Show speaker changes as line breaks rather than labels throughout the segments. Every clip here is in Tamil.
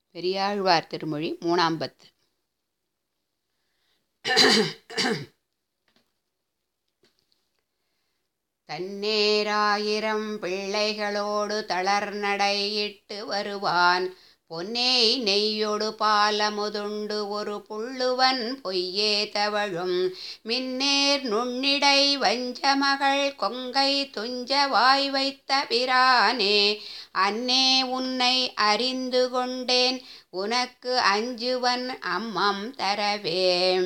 பெரியாழ்வார் திருமொழி மூணாம் பத்து தன்னேராயிரம் பிள்ளைகளோடு தளர்நடையிட்டு வருவான் பொன்னேய் நெய்யொடு பாலமுதுண்டு ஒரு புள்ளுவன் பொய்யே தவழும் மின்னேர் நுண்ணிடை வஞ்சமகள் கொங்கை துஞ்ச வாய் வைத்த பிரானே அன்னே உன்னை அறிந்து கொண்டேன் உனக்கு அஞ்சுவன் அம்மம் தரவே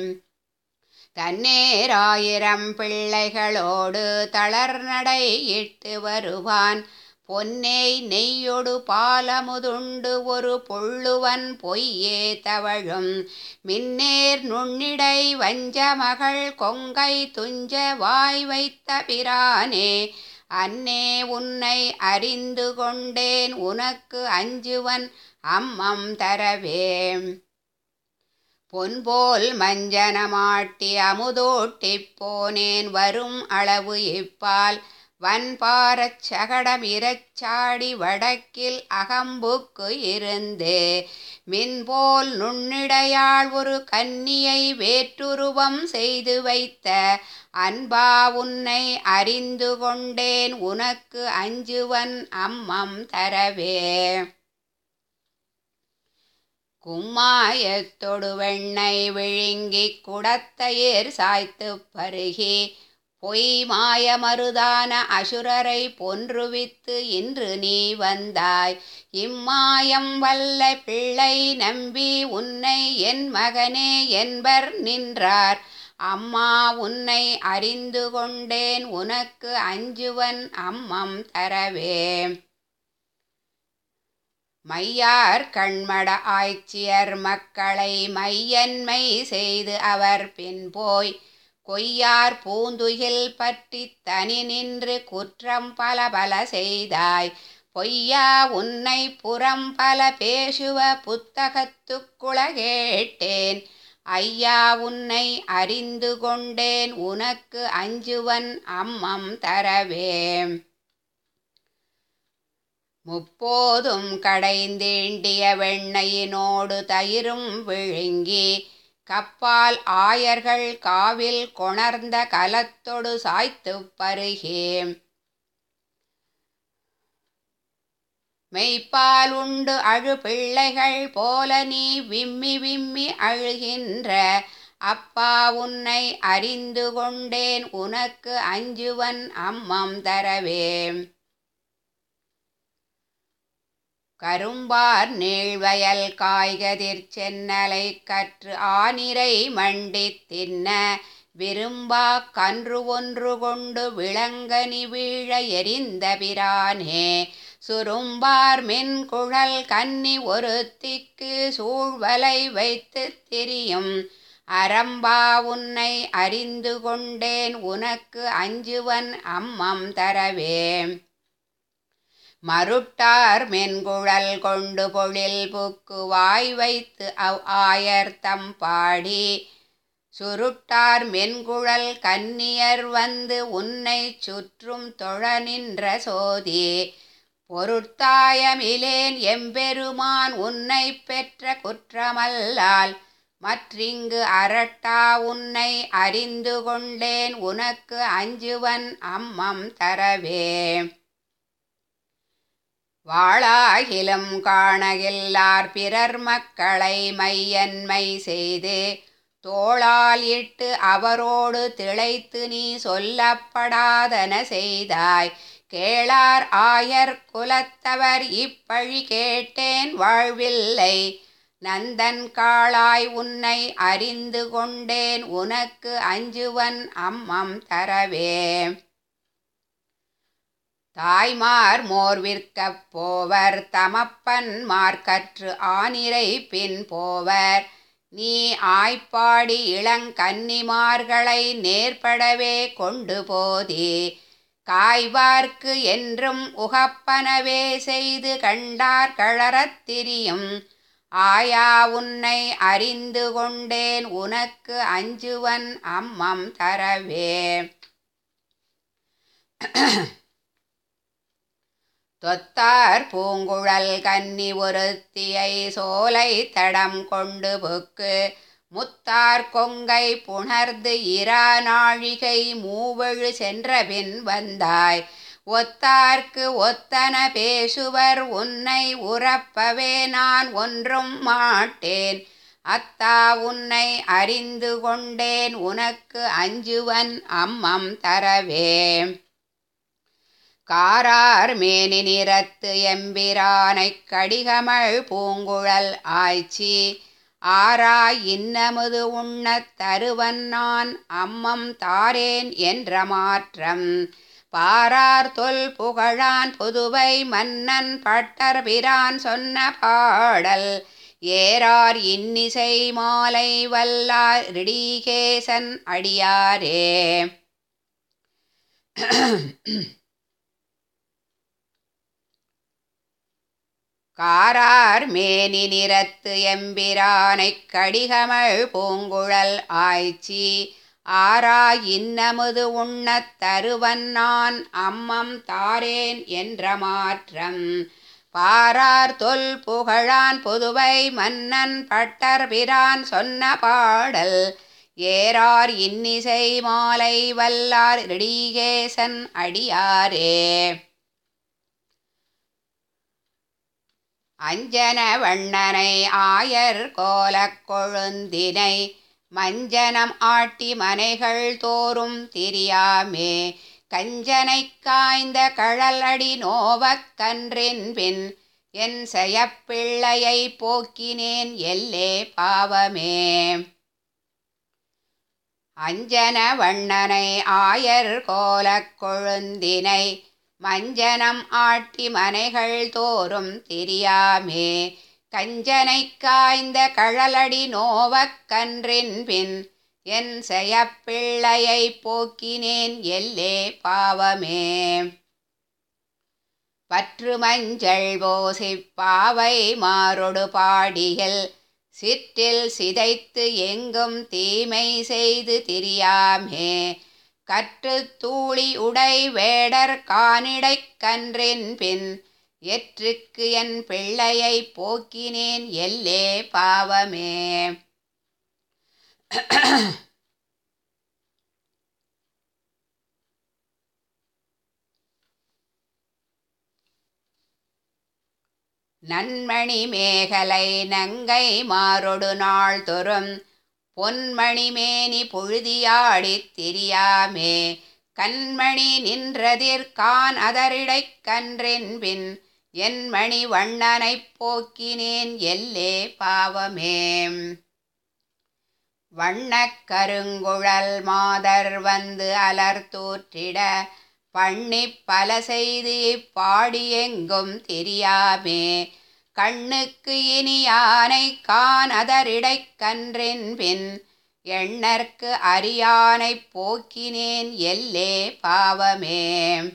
தன்னேராயிரம் பிள்ளைகளோடு தளர்நடை இட்டு வருவான் பொன்னேய் நெய்யொடு பாலமுதுண்டு ஒரு பொள்ளுவன் பொய்யே தவழும் மின்னேர் நுண்ணிடை வஞ்சமகள் கொங்கை துஞ்ச வாய் வைத்த பிரானே அன்னே உன்னை அறிந்து கொண்டேன் உனக்கு அஞ்சுவன் அம்மம் தரவே பொன்போல் மஞ்சனமாட்டி அமுதோட்டிப் போனேன் வரும் அளவு இப்பால் வன்பாரச் சகடமிரச் சாடி வடக்கில் அகம்புக்கு இருந்து மின்போல் நுண்ணிடையாள் ஒரு கன்னியை வேற்றுருவம் செய்து வைத்த அன்பா உன்னை அறிந்து கொண்டேன் உனக்கு அஞ்சுவன் அம்மம் தரவே கும்மாயத்தொடு வெண்ணை விழுங்கிக் குடத்தயிர் சாய்த்துப் பருகி பொய் மாயமருதான அசுரரை பொன்றுவித்து இன்று நீ வந்தாய் இம்மாயம் வல்ல பிள்ளை நம்பி உன்னை என் மகனே என்பர் நின்றார் அம்மா உன்னை அறிந்து கொண்டேன் உனக்கு அஞ்சுவன் அம்மம் தரவே மையார் கண்மட ஆய்ச்சியர் மக்களை மையன்மை செய்து அவர் பின் போய் கொய்யார் பூந்துகில் பற்றி தனி நின்று குற்றம் பல பல செய்தாய் பொய்யா உன்னை புறம் பல பேசுவ புத்தகத்துக்குள கேட்டேன் ஐயா உன்னை அறிந்து கொண்டேன் உனக்கு அஞ்சுவன் அம்மம் தரவே முப்போதும் கடைந்தீண்டிய வெண்ணையினோடு தயிரும் விழுங்கி கப்பால் ஆயர்கள் காவில் கொணர்ந்த கலத்தொடு சாய்த்துப் பருகே மெய்ப்பால் உண்டு அழு பிள்ளைகள் போல நீ விம்மி விம்மி அழுகின்ற அப்பா உன்னை அறிந்து கொண்டேன் உனக்கு அஞ்சுவன் அம்மம் தரவே கரும்பார் நீழ்வயல் காய்கதிர் சென்னலை கற்று ஆனிரை மண்டித் தின்ன விரும்பா கன்று ஒன்று கொண்டு விளங்கனி வீழ எரிந்த பிரானே சுரும்பார் மென்குழல் கன்னி ஒருத்திக்கு சூழ்வலை வைத்து திரியும் அரம்பா உன்னை அறிந்து கொண்டேன் உனக்கு அஞ்சுவன் அம்மம் தரவே மருட்டார் மென்குழல் கொண்டு பொழில் புக்கு வாய் வைத்து அவ் ஆயர்த்தம் பாடி சுருட்டார் மென்குழல் கன்னியர் வந்து உன்னை சுற்றும் தொழ நின்ற சோதி பொருட்டாயமிலேன் எம்பெருமான் உன்னை பெற்ற குற்றமல்லால் மற்றிங்கு அரட்டா உன்னை அறிந்து கொண்டேன் உனக்கு அஞ்சுவன் அம்மம் தரவே வாழாகிலும் காணகில்லார் பிறர் மக்களை மையன்மை செய்து தோளால் இட்டு அவரோடு திளைத்து நீ சொல்லப்படாதன செய்தாய் கேளார் ஆயர் குலத்தவர் இப்பழி கேட்டேன் வாழ்வில்லை நந்தன் காளாய் உன்னை அறிந்து கொண்டேன் உனக்கு அஞ்சுவன் அம்மம் தரவே தாய்மார் மோர் விற்கப் போவர் தமப்பன் மார்க்கற்று ஆனிரை பின் போவர் நீ ஆய்ப்பாடி இளங்கன்னிமார்களை நேர்படவே கொண்டு போதி காய்வார்க்கு என்றும் உகப்பனவே செய்து கண்டார் கழறத் திரியும் ஆயா உன்னை அறிந்து கொண்டேன் உனக்கு அஞ்சுவன் அம்மம் தரவே தொத்தார் பூங்குழல் கன்னி ஒருத்தியை சோலை தடம் கொண்டு புக்கு முத்தார் கொங்கை புணர்ந்து இரா நாழிகை மூவழு சென்றபின் வந்தாய் ஒத்தார்க்கு ஒத்தன பேசுவர் உன்னை உறப்பவே நான் ஒன்றும் மாட்டேன் அத்தா உன்னை அறிந்து கொண்டேன் உனக்கு அஞ்சுவன் அம்மம் தரவே காரார் மேனி நிறத்து எம்பிரானைக் கடிகமள் பூங்குழல் ஆய்ச்சி ஆராய் இன்னமுது உண்ணத் தருவன் நான் அம்மம் தாரேன் என்ற மாற்றம் பாரார் தொல் புகழான் புதுவை மன்னன் பட்டர் பிரான் சொன்ன பாடல் ஏறார் இன்னிசை மாலை வல்லார் ரிடிகேசன் அடியாரே காரார் மேனி நிறத்து எம்பிரானைக் கடிகமள் பூங்குழல் ஆய்ச்சி ஆராய் இன்னமுது உண்ணத் தருவன் நான் அம்மம் தாரேன் என்ற மாற்றம் பாரார் தொல் புகழான் புதுவை மன்னன் பட்டர் பிரான் சொன்ன பாடல் ஏறார் இன்னிசை மாலை வல்லார் ரிடிகேசன் அடியாரே அஞ்சன வண்ணனை ஆயர் கோலக் கொழுந்தினை மஞ்சனம் ஆட்டி மனைகள் தோறும் திரியாமே கஞ்சனைக் காய்ந்த கழல் அடி நோவக் கன்றின் பின் என் செயப்பிள்ளையை போக்கினேன் எல்லே பாவமே அஞ்சன வண்ணனை ஆயர் கோலக் கொழுந்தினை மஞ்சனம் ஆட்டி மனைகள் தோறும் திரியாமே கஞ்சனைக் காய்ந்த கழலடி நோவக் கன்றின் பின் என் செயப்பிள்ளையை போக்கினேன் எல்லே பாவமே பற்று மஞ்சள் போசிப் பாவை மாறொடு பாடியில் சிற்றில் சிதைத்து எங்கும் தீமை செய்து திரியாமே கற்று தூளி உடை வேடர் கானிடைக் கன்றின் பின் எற்றுக்கு என் பிள்ளையை போக்கினேன் எல்லே பாவமே நன்மணி மேகலை நங்கை மாறொடு நாள் தொறும் பொன்மணி மேனி புழுதியாடித் திரியாமே கண்மணி நின்றதிர்கான் அதரிடைக் கன்றின் பின் என் மணி வண்ணனைப் போக்கினேன் எல்லே பாவமே வண்ணக் கருங்குழல் மாதர் வந்து அலர்தூற்றிட பண்ணிப் பல செய்து இப்பாடி எங்கும் தெரியாமே கண்ணுக்கு இனியானை கான் அதரிடைக் கன்றின் பின் எண்ணற்கு அரியானைப் போக்கினேன் எல்லே பாவமே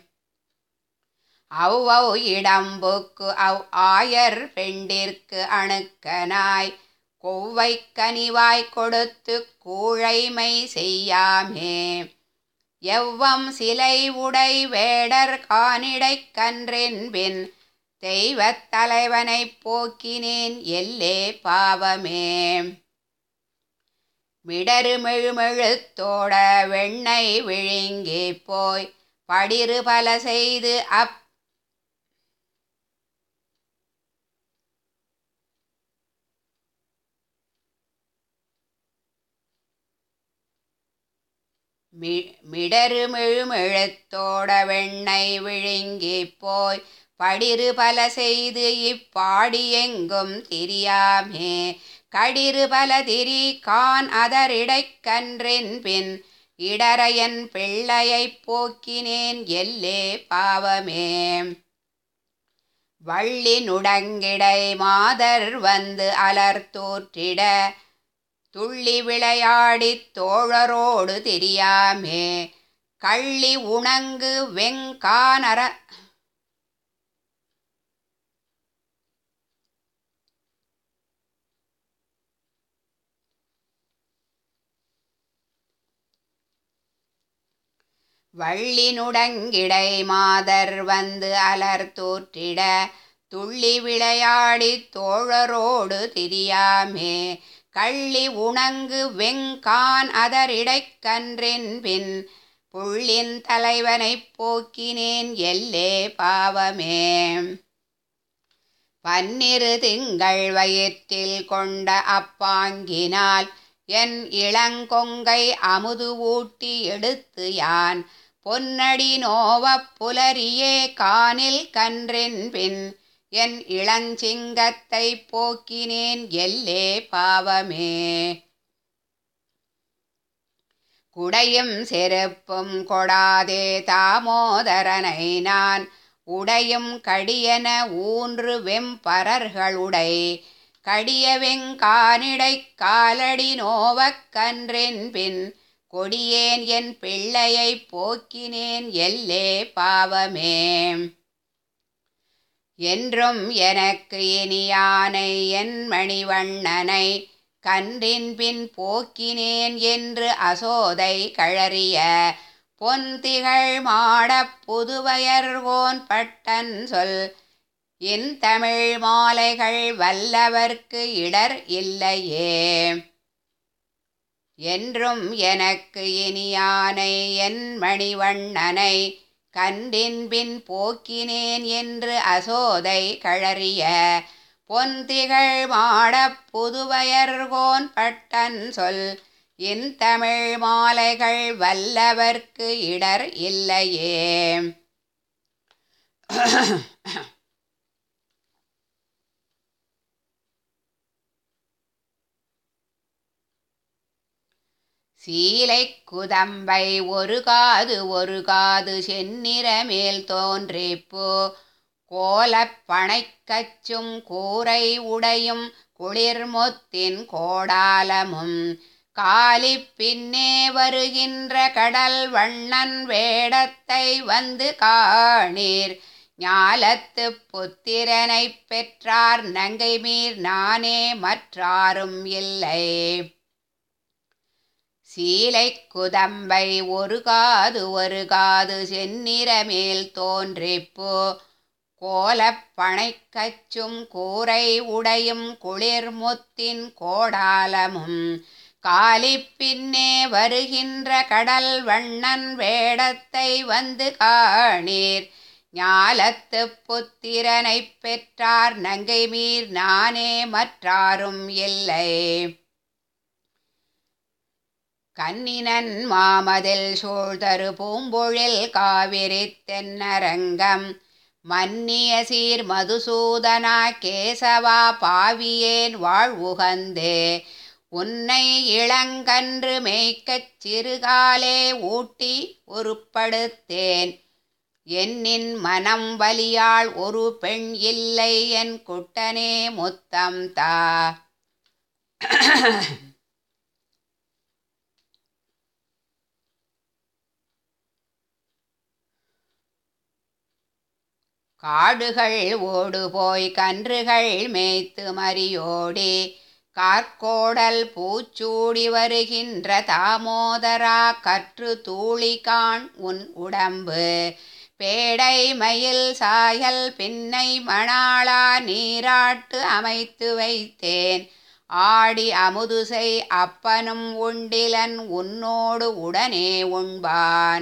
அவ்வவ் இடம்புக்கு அவ் ஆயர் பெண்டிற்கு அணுக்கனாய் கொவ்வை கனிவாய் கொடுத்து கூழைமை செய்யாமே எவ்வம் சிலை உடை வேடர் கானிடைக் கன்றின் பின் தெய்வத் தலைவனைப் போக்கினேன் எல்லே பாவமே மிடரு மெழுமெழுத்தோட வெண்ணெய் விழுங்கி போய் படிறு பல செய்து அப் மிடரு மெழுமெழுத்தோட வெண்ணெய் விழுங்கி போய் படிறு பல செய்து இப்பாடி எங்கும் திரியாமே கடிறு பல திரி கான் அதரிடைக் கன்றின் பின் இடரையன் பிள்ளையைப் போக்கினேன் எல்லே பாவமே வள்ளி நுடங்கிடை மாதர் வந்து அலர்தூற்றிட துள்ளி விளையாடித் தோழரோடு தெரியாமே கள்ளி உணங்கு வெங்கானர வள்ளினுடங்கிடை மாதர் வந்து அலர் தோற்றிட துள்ளி விளையாடித் தோழரோடு திரியாமே கள்ளி உணங்கு வெங்கான் அதரிடைக் கன்றின் பின் புள்ளின் தலைவனைப் போக்கினேன் எல்லே பாவமே பன்னிரு திங்கள் வயிற்றில் கொண்ட அப்பாங்கினால் என் இளங்கொங்கை அமுது ஊட்டி எடுத்து யான் பொன்னடி நோவப் புலரியே காணில் கன்றின் பின் என் இளஞ்சிங்கத்தை போக்கினேன் எல்லே பாவமே குடையும் செருப்பும் கொடாதே தாமோதரனை நான் உடையும் கடியன ஊன்று வெம்பரர்களுடை கடிய வெங்கானிடைக் காலடி நோவக் கன்றின் பின் கொடியேன் என் பிள்ளையைப் போக்கினேன் எல்லே பாவமே என்றும் எனக்கு இனியானை என் மணிவண்ணனை கன்றின் பின் போக்கினேன் என்று அசோதை கழறிய பொன்திகள் மாடப் புதுவயர்கோன் பட்டன் சொல் என் தமிழ் மாலைகள் வல்லவர்க்கு இடர் இல்லையே என்றும் எனக்கு இனியானை என் மணிவண்ணனை கண்டின் பின் போக்கினேன் என்று அசோதை கழறிய பொன்திகள் மாடப் புதுவயர்கோன் பட்டன் சொல் என் தமிழ் மாலைகள் வல்லவர்க்கு இடர் இல்லையே சீலை குதம்பை ஒரு காது ஒரு காது செந்நிற மேல் தோன்றிப்பு கோலப் பனைக்கச்சும் கூரை உடையும் குளிர்மொத்தின் கோடாலமும் காலி பின்னே வருகின்ற கடல் வண்ணன் வேடத்தை வந்து காணீர் ஞாலத்து புத்திரனைப் பெற்றார் நங்கை மீர் நானே மற்றாரும் இல்லை சீலை குதம்பை ஒரு காது ஒரு காது செந்நிற மேல் தோன்றிப்பு கோலப் பனைக்கச்சும் கூரை உடையும் குளிர்முத்தின் கோடாலமும் காலி பின்னே வருகின்ற கடல் வண்ணன் வேடத்தை வந்து காணீர் ஞாலத்து புத்திரனைப் பெற்றார் நங்கை மீர் நானே மற்றாரும் இல்லை கன்னினன் மாமதில் சூழ்தரு பூம்பொழில் காவிரி தென்னரங்கம் மன்னிய சீர் மதுசூதனா கேசவா பாவியேன் வாழ்வுகந்தே உன்னை இளங்கன்று மேய்க்கச் சிறுகாலே ஊட்டி உருப்படுத்தேன் என்னின் மனம் வலியாள் ஒரு பெண் இல்லை என் குட்டனே முத்தம் தா காடுகள் ஓடு போய் கன்றுகள் மேய்த்து மறியோடி கார்கோடல் பூச்சூடி வருகின்ற தாமோதரா கற்று தூளிகான் உன் உடம்பு பேடை மயில் சாயல் பின்னை மணாளா நீராட்டு அமைத்து வைத்தேன் ஆடி அமுதுசை அப்பனும் உண்டிலன் உன்னோடு உடனே உண்பான்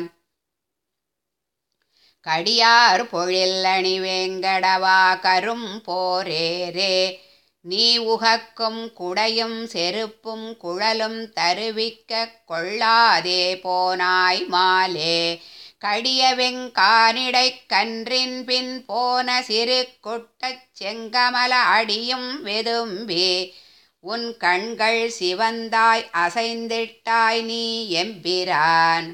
கடியார் பொழில் அணி வேங்கடவா கரும் போரேரே நீ உகக்கும் குடையும் செருப்பும் குழலும் தருவிக்க கொள்ளாதே போனாய் மாலே கடிய வெங்கானிடைக் கன்றின் பின் போன சிறு குட்டச் செங்கமல அடியும் வெதும்பி உன் கண்கள் சிவந்தாய் அசைந்திட்டாய் நீ எம்பிரான்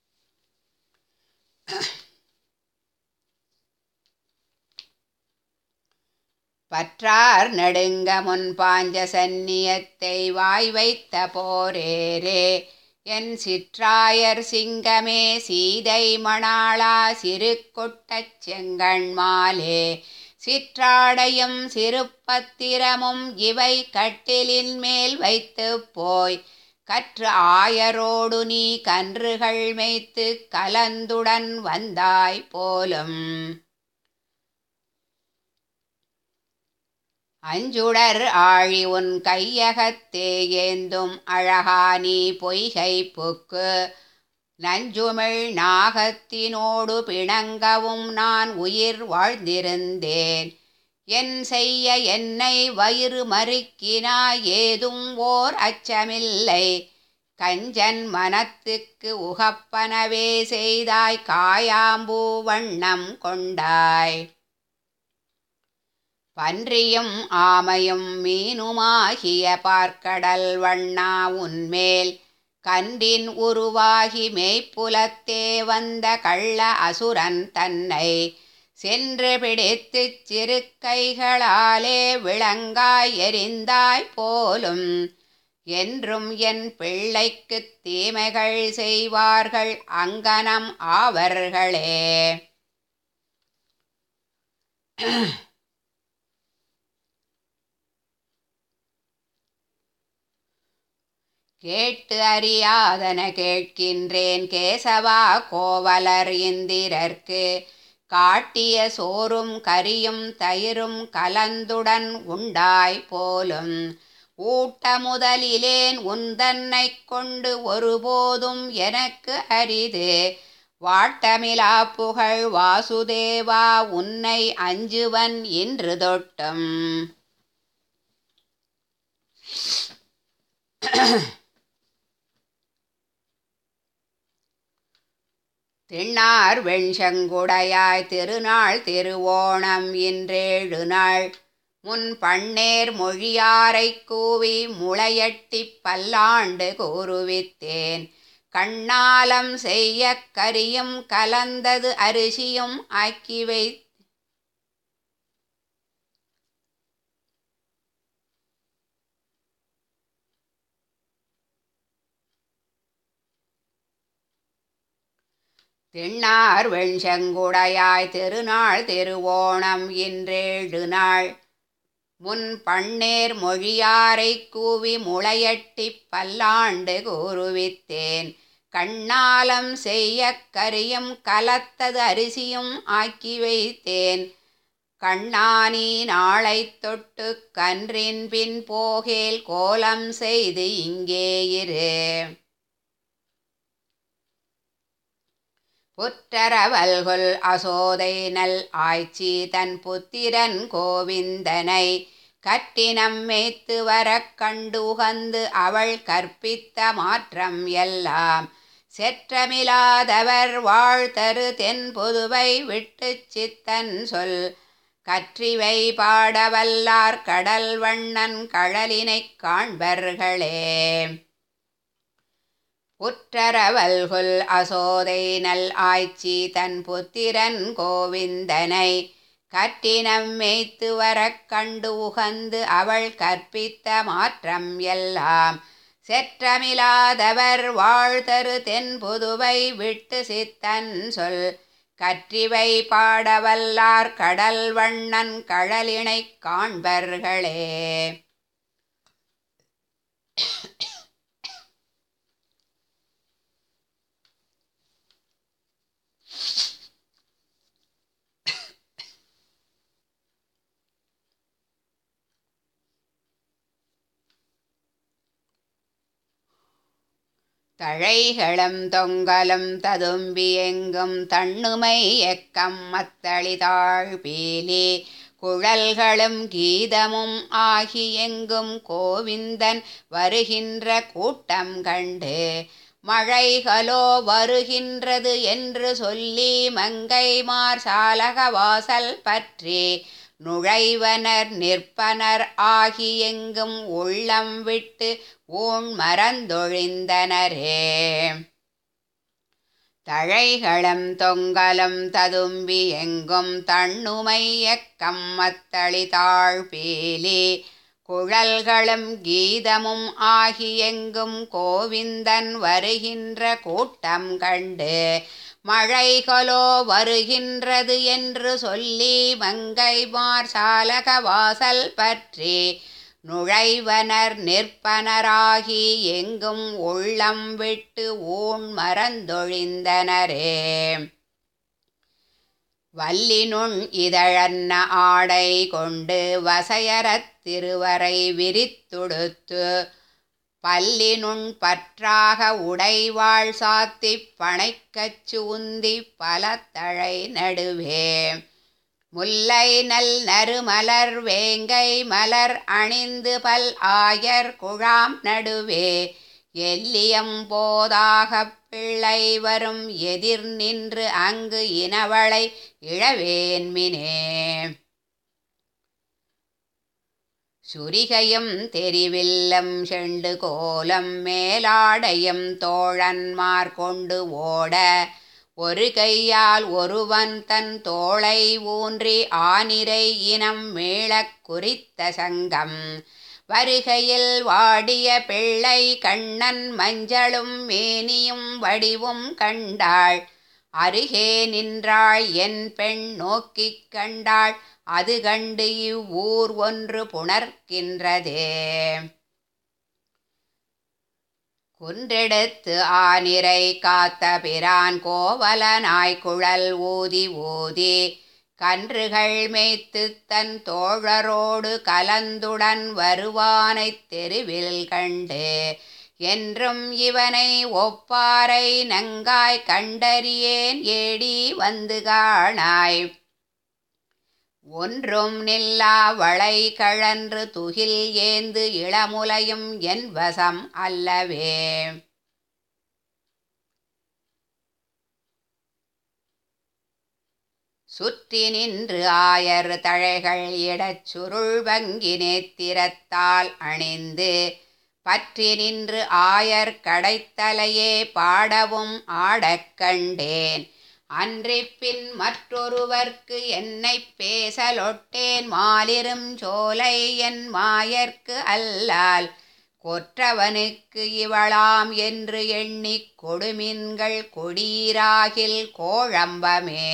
பற்றார் நடுங்க முன் பாஞ்ச சந்நியத்தை வாய் வைத்த போரேரே என் சிற்றாயர் சிங்கமே சீதை மணாளா சிறு கொட்டச் செங்கண்மாலே சிற்றாடையும் சிறுபத்திரமும் இவை கட்டிலின் மேல் வைத்து போய் கற்று ஆயரோடு நீ கன்றுகள் மேய்த்து கலந்துடன் வந்தாய் போலும் அஞ்சுடர் ஆழி உன் கையகத்தே ஏந்தும் அழகா நீ பொய்கை புக்கு நஞ்சுமிழ் நாகத்தினோடு பிணங்கவும் நான் உயிர் வாழ்ந்திருந்தேன் என் செய்ய என்னை வயிறு மறுக்கினாய் ஏதும் ஓர் அச்சமில்லை கஞ்சன் மனத்துக்கு உகப்பனவே செய்தாய் காயாம்பூ வண்ணம் கொண்டாய் பன்றியும் ஆமையும் மீனுமாகிய பார்க்கடல் வண்ணா உன்மேல் கன்றின் உருவாகி மேய்ப்புலத்தே வந்த கள்ள அசுரன் தன்னை சென்று பிடித்துச் சிறுக்கைகளாலே விளங்காய் எரிந்தாய் போலும் என்றும் என் பிள்ளைக்குத் தீமைகள் செய்வார்கள் அங்கனம் ஆவர்களே கேட்டு அறியாதன கேட்கின்றேன் கேசவா கோவலர் இந்திரர்க்கு காட்டிய சோறும் கரியும் தயிரும் கலந்துடன் உண்டாய் போலும் ஊட்ட முதலிலேன் உந்தன்னைக் கொண்டு ஒருபோதும் எனக்கு அரிது வாட்டமிலா புகழ் வாசுதேவா உன்னை அஞ்சுவன் இன்று தொட்டும் திண்ணார் வெண்சங்குடையாய் திருநாள் திருவோணம் இன்றேழு நாள் முன் பண்ணேர் மொழியாரைக் கூவி முளையட்டிப் பல்லாண்டு கூறுவித்தேன் கண்ணாலம் செய்ய கரியும் கலந்தது அரிசியும் ஆக்கி வை திண்ணார் வெண்சங்குடையாய் திருநாள் திருவோணம் இன்றேழு நாள் முன் பண்ணேர் மொழியாரைக் கூவி முளையட்டிப் பல்லாண்டு கூறுவித்தேன் கண்ணாலம் செய்ய கரியும் கலத்தது அரிசியும் ஆக்கி வைத்தேன் கண்ணானி நாளைத் தொட்டு கன்றின் பின் போகேல் கோலம் செய்து இங்கே இரு புற்றரவல்கொல் அசோதை நல் ஆய்ச்சி தன் புத்திரன் கோவிந்தனை கட்டினம் மேய்த்து வரக் கண்டு உகந்து அவள் கற்பித்த மாற்றம் எல்லாம் செற்றமிலாதவர் வாழ்தரு தென் புதுவை விட்டுச் சித்தன் சொல் கற்றிவை பாடவல்லார் கடல் வண்ணன் கழலினைக் காண்பர்களே புற்றரவல்குல் அசோதை நல் ஆய்ச்சி தன் புத்திரன் கோவிந்தனை கட்டினம் மேய்த்து வரக் கண்டு உகந்து அவள் கற்பித்த மாற்றம் எல்லாம் செற்றமிலாதவர் வாழ்தரு தென் புதுவை விட்டு சித்தன் சொல் கற்றிவை பாடவல்லார் கடல் வண்ணன் கழலினைக் காண்பர்களே தழைகளும் தொங்கலும் ததும்பி எங்கும் தண்ணுமை எக்கம் மத்தளிதாழ் பீலி குழல்களும் கீதமும் ஆகி எங்கும் கோவிந்தன் வருகின்ற கூட்டம் கண்டு மழைகளோ வருகின்றது என்று சொல்லி மங்கைமார் சாலக வாசல் பற்றி நுழைவனர் நிற்பனர் ஆகி எங்கும் உள்ளம் விட்டு ஊன் மறந்தொழிந்தனரே தழைகளும் தொங்கலும் ததும்பி எங்கும் தண்ணுமை எக்கம் மத்தளி தாழ்பீலி குழல்களும் கீதமும் ஆகி எங்கும் கோவிந்தன் வருகின்ற கூட்டம் கண்டு மழைகளோ வருகின்றது என்று சொல்லி மங்கைமார் சாலக வாசல் பற்றி நுழைவனர் நிற்பனராகி எங்கும் உள்ளம் விட்டு ஊன் மறந்தொழிந்தனரே வல்லினுண் இதழன்ன ஆடை கொண்டு வசையறத் திருவரை விரித்துடுத்து பல்லினுண் பற்றாக உடைவாள் சாத்திப் பனைக்கச்சு உந்தி பல தழை நடுவே முல்லை நல் நறுமலர் வேங்கை மலர் அணிந்து பல் ஆயர் குழாம் நடுவே எல்லியம் போதாகப் பிள்ளை வரும் எதிர் நின்று அங்கு இனவளை இழவேன்மினே சுரிகையும் தெரிவில்லம் செண்டு கோலம் மேலாடையும் தோழன்மார் கொண்டு ஓட ஒரு கையால் ஒருவன் தன் தோளை ஊன்றி ஆனிரை இனம் மீளக் குறித்த சங்கம் வருகையில் வாடிய பிள்ளை கண்ணன் மஞ்சளும் மேனியும் வடிவும் கண்டாள் அருகே நின்றாள் என் பெண் நோக்கிக் கண்டாள் அது கண்டு இவ்வூர் ஒன்று புணர்க்கின்றதே குன்றெடுத்து ஆனிரை காத்த பிரான் கோவலனாய் குழல் ஊதி ஊதி கன்றுகள் மேய்த்து தன் தோழரோடு கலந்துடன் வருவானைத் தெருவில் கண்டு என்றும் இவனை ஒப்பாரை நங்காய் கண்டறியேன் ஏடி வந்து காணாய் ஒன்றும் நில்லா வளை கழன்று துகில் ஏந்து இளமுலையும் என் வசம் அல்லவே சுற்றி நின்று ஆயர் தழைகள் இடச் சுருள் வங்கி நேத்திரத்தால் அணிந்து பற்றி நின்று ஆயர் கடைத்தலையே பாடவும் ஆடக் கண்டேன் அன்றிப்பின் மற்றொருவர்க்கு என்னை பேசலொட்டேன் மாலிரும் சோலை என் மாயர்க்கு அல்லால் கொற்றவனுக்கு இவளாம் என்று எண்ணிக் கொடுமின்கள் கொடீராகில் கோழம்பமே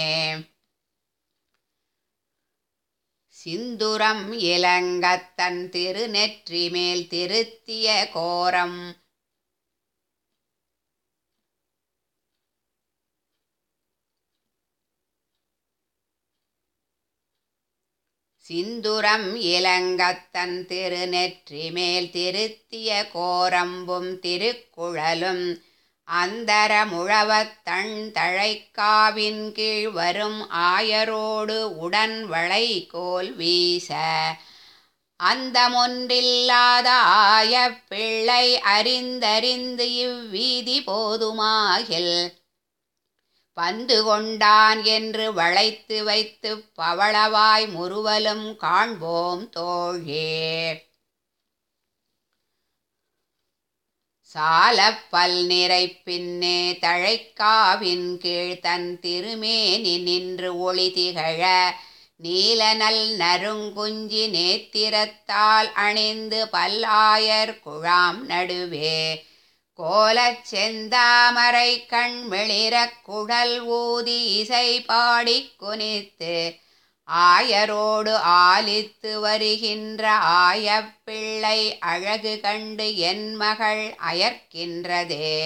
சிந்துரம் இலங்கத்தன் திருநெற்றி மேல் திருத்திய கோரம் சிந்துரம் இலங்கத்தன் திருநெற்றி மேல் திருத்திய கோரம்பும் திருக்குழலும் அந்தர முழவத் தன் தழைக்காவின் கீழ் வரும் ஆயரோடு உடன் வளை கோல் வீச அந்தமொன்றில்லாத ஆய பிள்ளை அறிந்தறிந்து இவ்வீதி போதுமாகில் பந்து கொண்டான் என்று வளைத்து வைத்து பவளவாய் முறுவலும் காண்போம் தோழே சாலப் பல் நிறை பின்னே தழைக்காவின் கீழ் தன் திருமேனி நின்று ஒளி திகழ நீலநல் நறுங்குஞ்சி நேத்திரத்தால் அணிந்து பல்லாயர் குழாம் நடுவே கோலச் செந்தாமரை கண் மிளிரக் குழல் ஊதி இசை பாடிக் குனித்து ஆயரோடு ஆலித்து வருகின்ற ஆயப்பிள்ளை அழகு கண்டு என் மகள் அயர்க்கின்றதே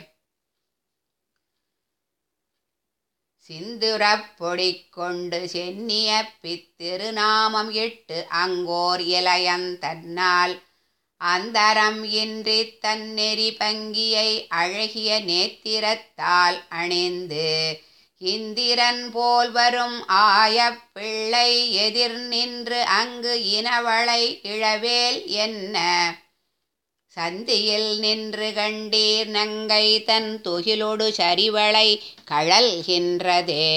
சிந்துரப் பொடி கொண்டு சென்னிய பித்திருநாமம் இட்டு அங்கோர் இளையந்தன்னால் அந்தரம் இன்றி தன்னெறி பங்கியை அழகிய நேத்திரத்தால் அணிந்து இந்திரன் போல் வரும் ஆயப் பிள்ளை எதிர் நின்று அங்கு இனவளை இழவேல் என்ன சந்தியில் நின்று கண்டீர் நங்கை தன் துகிலொடு சரிவளை கழல்கின்றதே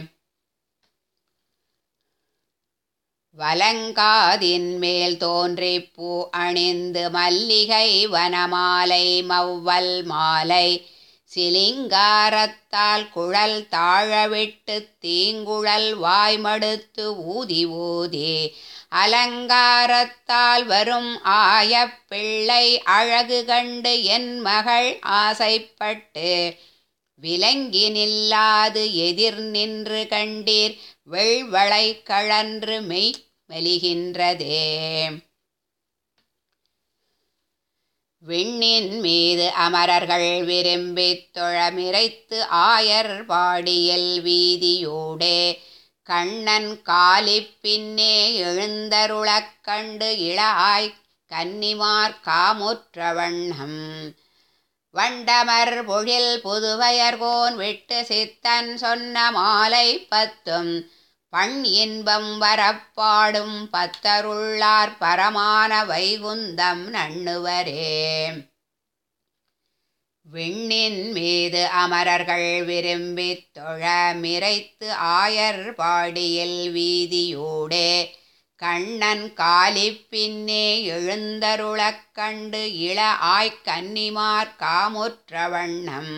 வலங்காதின் மேல் தோன்றி பூ அணிந்து மல்லிகை வனமாலை மவ்வல் மாலை சிலிங்காரத்தால் குழல் தாழவிட்டு தீங்குழல் வாய்மடுத்து ஊதி ஊதி அலங்காரத்தால் வரும் ஆயப் பிள்ளை அழகு கண்டு என் மகள் ஆசைப்பட்டு விலங்கி நில்லாது எதிர் நின்று கண்டீர் வெள்வளை கழன்று மெய் மெலிகின்றதே விண்ணின் மீது அமரர்கள் விரும்பித் தொழமிரைத்து ஆயர் பாடியல் வீதியோடே கண்ணன் காலிப் பின்னே எழுந்தருளக் கண்டு இளாய் கன்னிமார் காமுற்ற வண்ணம் வண்டமர் பொழில் புதுவயர்கோன் விட்டு சித்தன் சொன்ன மாலை பத்தும் பண் இன்பம் வரப்பாடும் பத்தருள்ளார் பரமான வைகுந்தம் நண்ணுவரே விண்ணின் மீது அமரர்கள் விரும்பித் தொழ மிரைத்து ஆயர் பாடியல் வீதியோடே கண்ணன் காலிப் பின்னே எழுந்தருளக் கண்டு இள ஆய்க் கன்னிமார் காமுற்ற வண்ணம்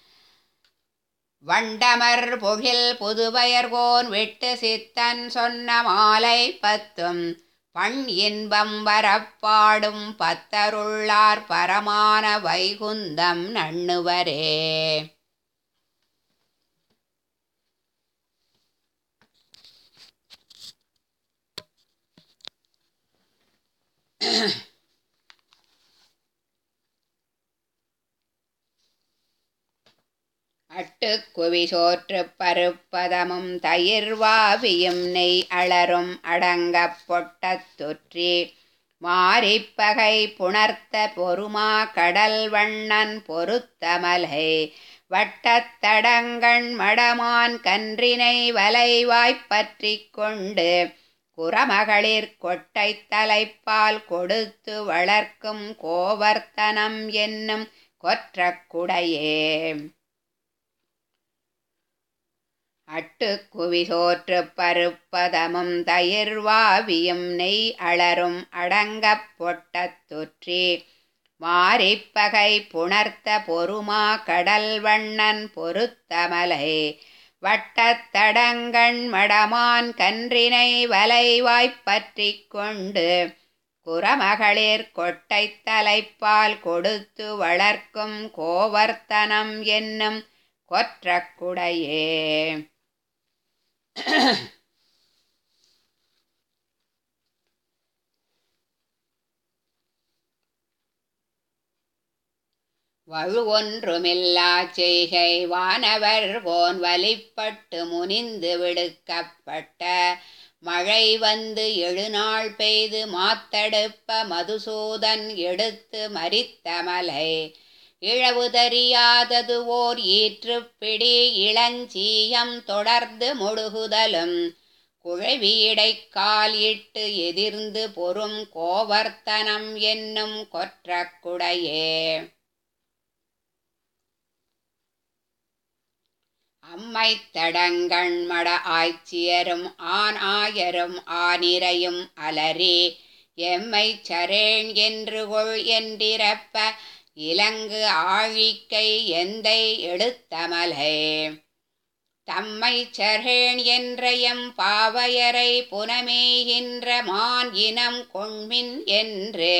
வண்டமர் பொழில் புதுவயர்கோன் விட்டு சித்தன் சொன்ன மாலை பத்தும் பண் இன்பம் வரப்பாடும் பத்தருள்ளார் பரமான வைகுந்தம் நண்ணுவரே அட்டுக்குவி சோற்றுப் பருப்பதமும் தயிர்வாவியும் நெய் அலரும் அடங்கப் பொட்டத் தொற்றி மாரிப்பகை புணர்த்த பொறுமா கடல் வண்ணன் பொருத்தமலை வட்டத்தடங்கண் மடமான் கன்றினை வலைவாய்ப்பற்றிக் கொண்டு குறமகளிர் கொட்டைத் தலைப்பால் கொடுத்து வளர்க்கும் கோவர்த்தனம் என்னும் கொற்றக்குடையே அட்டுக்குவி சோற்றுப் பருப்பதமும் தயிர்வாவியும் நெய் அலரும் அடங்கப் பொட்டத் தொற்றி மாரிப்பகை புணர்த்த பொறுமா கடல் வண்ணன் பொருத்தமலை வட்டத்தடங்கண் மடமான் கன்றினை வலைவாய்ப்பற்றிக் கொண்டு குறமகளிர் கொட்டைத் தலைப்பால் கொடுத்து வளர்க்கும் கோவர்த்தனம் என்னும் கொற்றக்குடையே வழுவொன்றுமில்லா செய்கை வானவர் போன் வலிப்பட்டு முனிந்து விடுக்கப்பட்ட மழை வந்து எழுநாள் பெய்து மாத்தடுப்ப மதுசூதன் எடுத்து மரித்தமலை இழவுதறியாதது ஓர் ஈற்றுப்பிடி இளஞ்சீயம் தொடர்ந்து முழுகுதலும் குழவியிடைக்கால் இட்டு எதிர்ந்து பொறும் கோவர்த்தனம் என்னும் கொற்றக்குடையே அம்மை தடங்கண் மட ஆய்ச்சியரும் ஆண் ஆயரும் ஆனிரையும் அலறி எம்மை சரேண் என்று கொள் என்றிரப்ப இலங்கு ஆழிக்கை எந்தை எடுத்தமலை தம்மை சரேண் என்ற எம் பாவையரை புனமேகின்ற மான் இனம் கொண்மின் என்று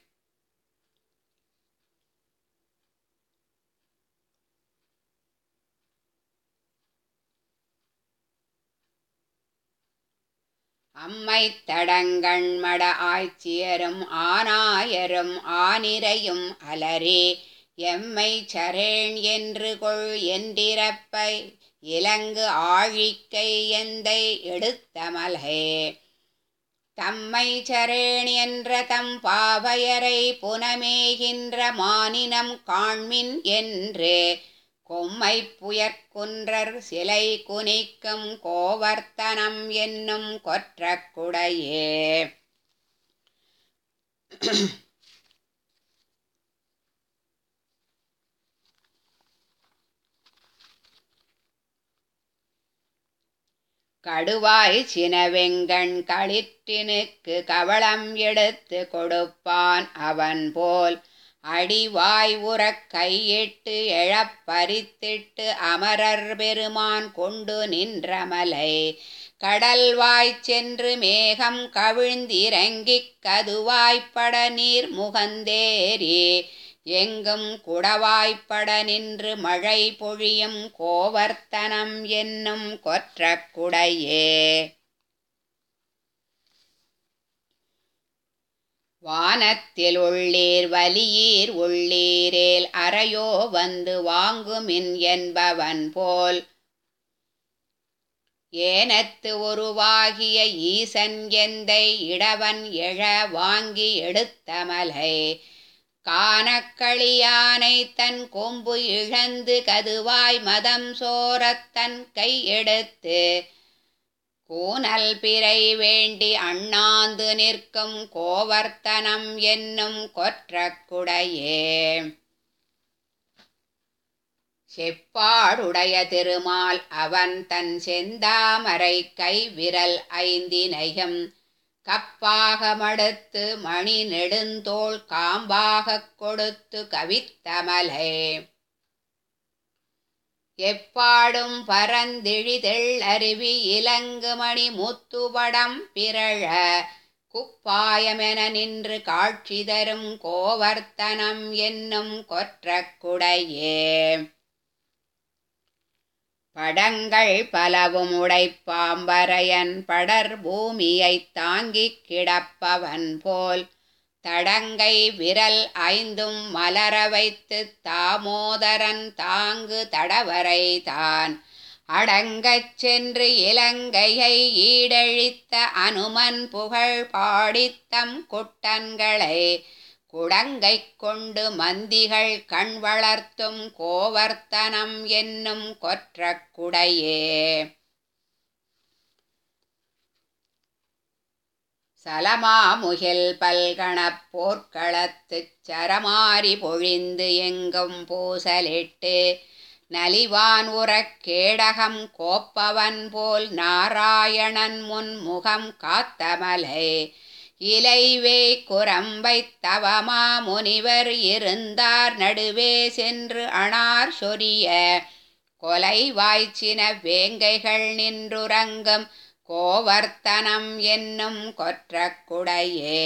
அம்மை தடங்கண் மட ஆய்ச்சியரும் ஆனாயரும் ஆனிரையும் அலறி எம்மை சரேண் என்று கொள் என்றிரப்பை இலங்கு ஆழிக்கை எந்தை எடுத்தமலே தம்மை சரேண் என்ற தம் பாவையரை புனமேகின்ற மானினம் காண்மின் என்று கொம்மை புயற்குன்றர் சிலை குனிக்கும் கோவர்த்தனம் என்னும் கொற்றக்குடையே கடுவாய் சினவெங்கண் களிற்றினுக்கு கவளம் எடுத்து கொடுப்பான் அவன் போல் அடிவாய் உறக் கையிட்டு எழப் பறித்திட்டு அமரர் பெருமான் கொண்டு நின்றமலை கடல்வாய் சென்று மேகம் கவிழ்ந்திறங்கிக் கதுவாய்ப்பட நீர் முகந்தேறி எங்கும் குடவாய்ப்பட நின்று மழை பொழியும் கோவர்த்தனம் என்னும் கொற்றக்குடையே வானத்தில் உள்ளீர் வலியீர் உள்ளீரேல் அறையோ வந்து வாங்குமின் என்பவன் போல் ஏனத்து உருவாகிய ஈசன் எந்தை இடவன் எழ வாங்கி எடுத்தமலை கானக்களியானை தன் கொம்பு இழந்து கதுவாய் மதம் சோரத்தன் கை எடுத்து கூனல் பிறை வேண்டி அண்ணாந்து நிற்கும் கோவர்த்தனம் என்னும் கொற்றக்குடையே செப்பாடுடைய திருமால் அவன் தன் செந்தாமரை கை விரல் ஐந்தினையும் கப்பாக மடுத்து மணி நெடுந்தோள் காம்பாகக் கொடுத்து கவித்தமலை எப்பாடும் பரந்திழிதெள் அருவி இலங்கு மணி முத்துவடம் பிறழ குப்பாயமென நின்று காட்சி தரும் கோவர்த்தனம் என்னும் கொற்றக்குடையே படங்கள் பலவும் உடைப்பாம்பரையன் படர் பூமியைத் தாங்கிக் கிடப்பவன் போல் தடங்கை விரல் ஐந்தும் மலர வைத்து தாமோதரன் தாங்கு தடவரை தான் அடங்கச் சென்று இலங்கையை ஈடழித்த அனுமன் புகழ் பாடித்தம் குட்டன்களை குடங்கை கொண்டு மந்திகள் கண் வளர்த்தும் கோவர்த்தனம் என்னும் கொற்றக்குடையே சலமாமுகில் பல்கணப் போர்க்களத்துச் சரமாரி பொழிந்து எங்கும் பூசலிட்டு நலிவான் உறக் கேடகம் கோப்பவன் போல் நாராயணன் முன் முகம் காத்தமலை இலைவே குரம்பை தவமா முனிவர் இருந்தார் நடுவே சென்று அணார் சொரிய கொலை வாய்ச்சின வேங்கைகள் நின்றுறங்கும் கோவர்த்தனம் என்னும் கொற்றக்குடையே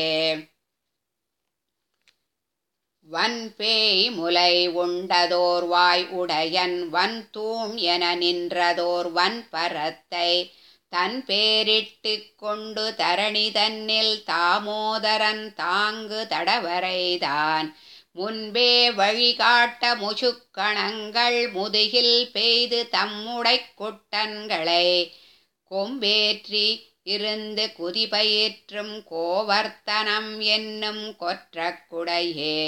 வன்பேய் முலை உண்டதோர் வாய் உடையன் வன் தூண் என நின்றதோர் வன் பரத்தை தன் பேரிட்டு கொண்டு தரணி தன்னில் தாமோதரன் தாங்கு தடவரைதான் முன்பே வழிகாட்ட முசுக்கணங்கள் முதுகில் பெய்து தம்முடை குட்டன்களை கொம்பேற்றி இருந்து குதிபயிற்றும் கோவர்த்தனம் என்னும் கொற்றக்குடையே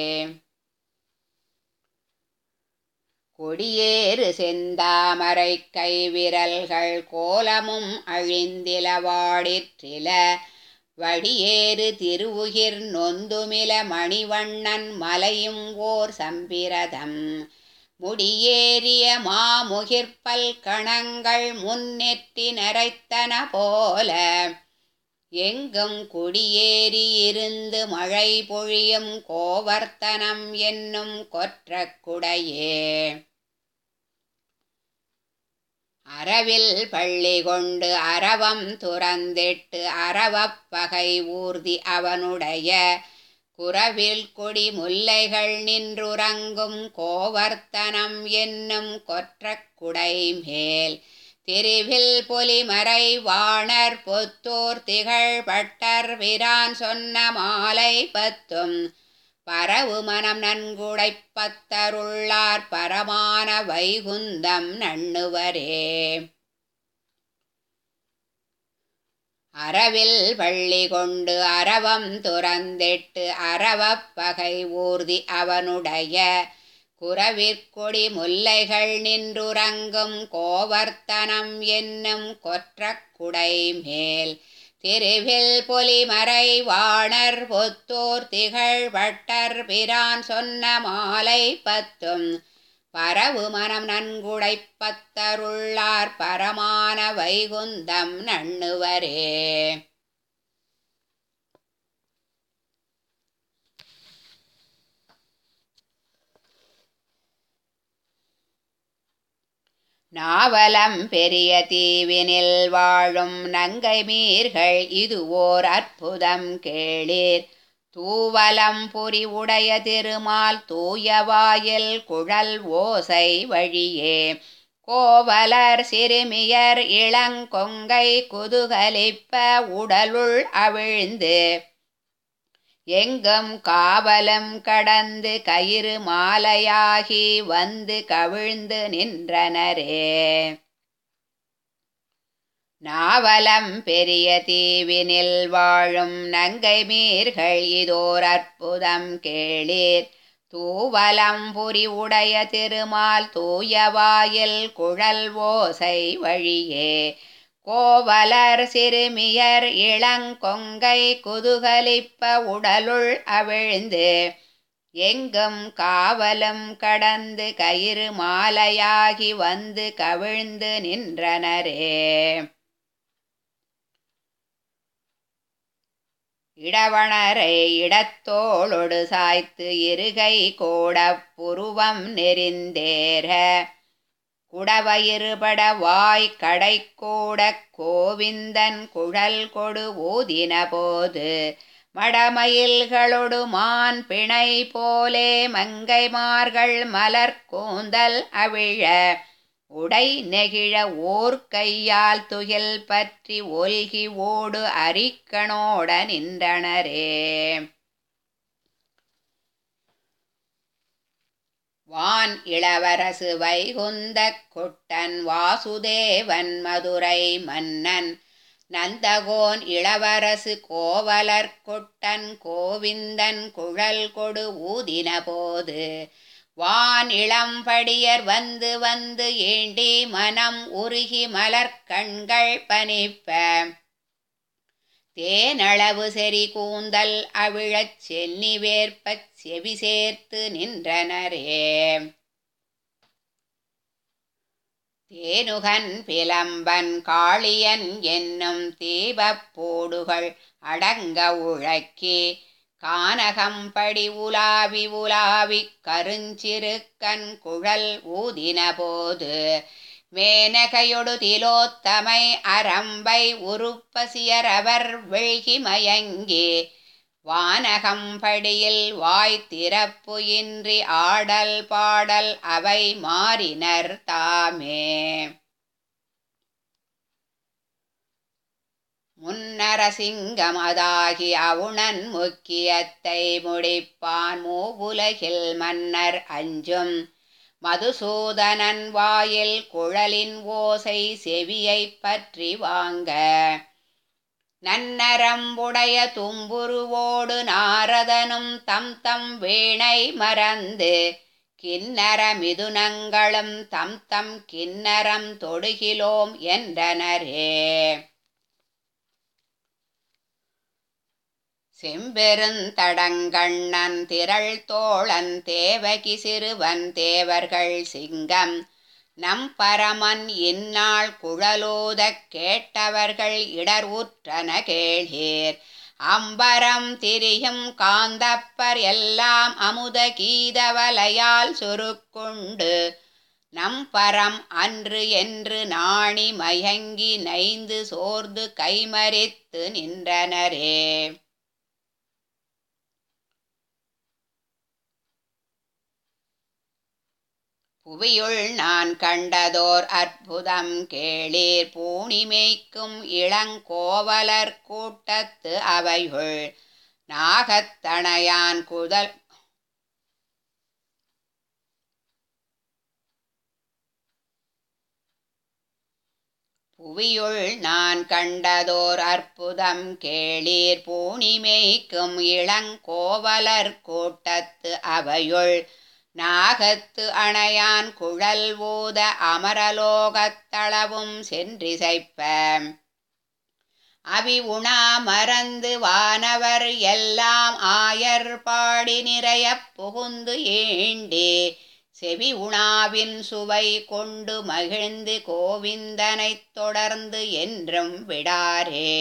கொடியேறு செந்தாமரை கைவிரல்கள் கோலமும் அழிந்திலவாடிற்றில வடியேறு திருவுகிர் நொந்துமில மணிவண்ணன் மலையும் ஓர் சம்பிரதம் முடியேறிய மாமுகிற்பல் கணங்கள் முன்னெற்றி நரைத்தன போல எங்கும் குடியேறி இருந்து மழை பொழியும் கோவர்த்தனம் என்னும் கொற்றக்குடையே அறவில் பள்ளி கொண்டு அரவம் துறந்திட்டு அறவப்பகை ஊர்தி அவனுடைய குறவில் கொடி முல்லைகள் நின்றுறங்கும் கோவர்த்தனம் என்னும் கொற்றக்குடை மேல் திருவில் பொலிமறை வாணர் பொத்தோர் திகழ் பட்டர் பிரான் சொன்ன மாலை பத்தும் பரவு மனம் நன்குடைப் பத்தருள்ளார் பரமான வைகுந்தம் நண்ணுவரே அறவில் பள்ளி கொண்டு அரவம் துறந்திட்டு அறவப்பகை ஊர்தி அவனுடைய குறவிற்கொடி முல்லைகள் நின்றுறங்கும் கோவர்த்தனம் என்னும் கொற்றக்குடை மேல் திருவில் பொலிமறை வாணர் பொத்தோர் திகழ் பட்டர் பிரான் சொன்ன மாலை பத்தும் பரவு மனம் நன்குடைப் பத்தருள்ளார் பரமான வைகுந்தம் நண்ணுவரே நாவலம் பெரிய தீவினில் வாழும் நங்கை மீர்கள் இது ஓர் அற்புதம் கேளீர் தூவலம் பொறி உடைய திருமால் தூயவாயில் குழல் ஓசை வழியே கோவலர் சிறுமியர் இளங்கொங்கை குதுகலிப்ப உடலுள் அவிழ்ந்து எங்கும் காவலும் கடந்து கயிறு மாலையாகி வந்து கவிழ்ந்து நின்றனரே நாவலம் பெரிய தீவினில் வாழும் நங்கை மீர்கள் இதோர் அற்புதம் கேளீர் தூவலம் புரி உடைய திருமால் தூயவாயில் குழல் ஓசை வழியே கோவலர் சிறுமியர் இளங்கொங்கை குதுகலிப்ப உடலுள் அவிழ்ந்து எங்கும் காவலும் கடந்து கயிறு மாலையாகி வந்து கவிழ்ந்து நின்றனரே இடவணரை இடத்தோளொடு சாய்த்து இருகை கோடப் புருவம் நெறிந்தேற குடவயிறுபட வாய் கடை கூடக் கோவிந்தன் குழல் கொடு ஊதின போது மடமயில்களொடு மான் பிணை போலே மங்கைமார்கள் மலர் கூந்தல் அவிழ உடை நெகிழ ஓர் கையால் துகில் பற்றி ஒல்கி ஓடு அரிக்கணோட நின்றனரே வான் இளவரசு வைகுந்த கொட்டன் வாசுதேவன் மதுரை மன்னன் நந்தகோன் இளவரசு கோவலர் கொட்டன் கோவிந்தன் குழல் கொடு ஊதின போது வான் இளம்படியர் வந்து வந்து ஏண்டி மனம் உருகி மலர்கண்கள் பனிப்ப தேனளவு செறி கூந்தல் அவிழச் சென்னி வேர்ப்பச் செவி சேர்த்து நின்றனரே தேனுகன் பிலம்பன் காளியன் என்னும் தீபப் போடுகள் அடங்க உழக்கி கானகம்படி உலாவி உலாவிக் கருஞ்சிறுக்கன் குழல் ஊதின போது மேனகையொடு திலோத்தமை அரம்பை உருப்பசியரவர் வெள்கி மயங்கி வானகம்படியில் வாய் திறப்பு இன்றி ஆடல் பாடல் அவை மாறினர் தாமே முன்னரசிங்கமதாகி அவுணன் முக்கியத்தை முடிப்பான் மூவுலகில் மன்னர் அஞ்சும் மதுசூதனன் வாயில் குழலின் ஓசை செவியைப் பற்றி வாங்க நன்னரம்புடைய தும்புருவோடு நாரதனும் தம் தம் வீணை மறந்து கிண்ணர மிதுனங்களும் தம் தம் கிண்ணரம் தொடுகிலோம் என்றனரே செம்பெருந்தடங்கண்ணன் திரள் தோழன் தேவகி சிறுவன் தேவர்கள் சிங்கம் நம் பரமன் இந்நாள் குழலோதக் கேட்டவர்கள் இடர் உற்றன கேளீர் அம்பரம் திரியும் காந்தப்பர் எல்லாம் அமுத கீதவலையால் சுருக்குண்டு நம் பரம் அன்று என்று நாணி மயங்கி நைந்து சோர்ந்து கைமறித்து நின்றனரே புவியுள் நான் கண்டதோர் அற்புதம் கேளீர் பூணிமைக்கும் இளங்கோவலர் கூட்டத்து அவையுள் நாகத்தணையான் குதல் புவியுள் நான் கண்டதோர் அற்புதம் கேளீர் பூணிமைக்கும் இளங்கோவலர் கூட்டத்து அவையுள் நாகத்து அணையான் குழல் ஊத அமரலோகத்தளவும் சென்றிசைப்ப அவி உணா மறந்து வானவர் எல்லாம் ஆயர் பாடி நிறையப் புகுந்து ஏண்டி செவி உணாவின் சுவை கொண்டு மகிழ்ந்து கோவிந்தனைத் தொடர்ந்து என்றும் விடாரே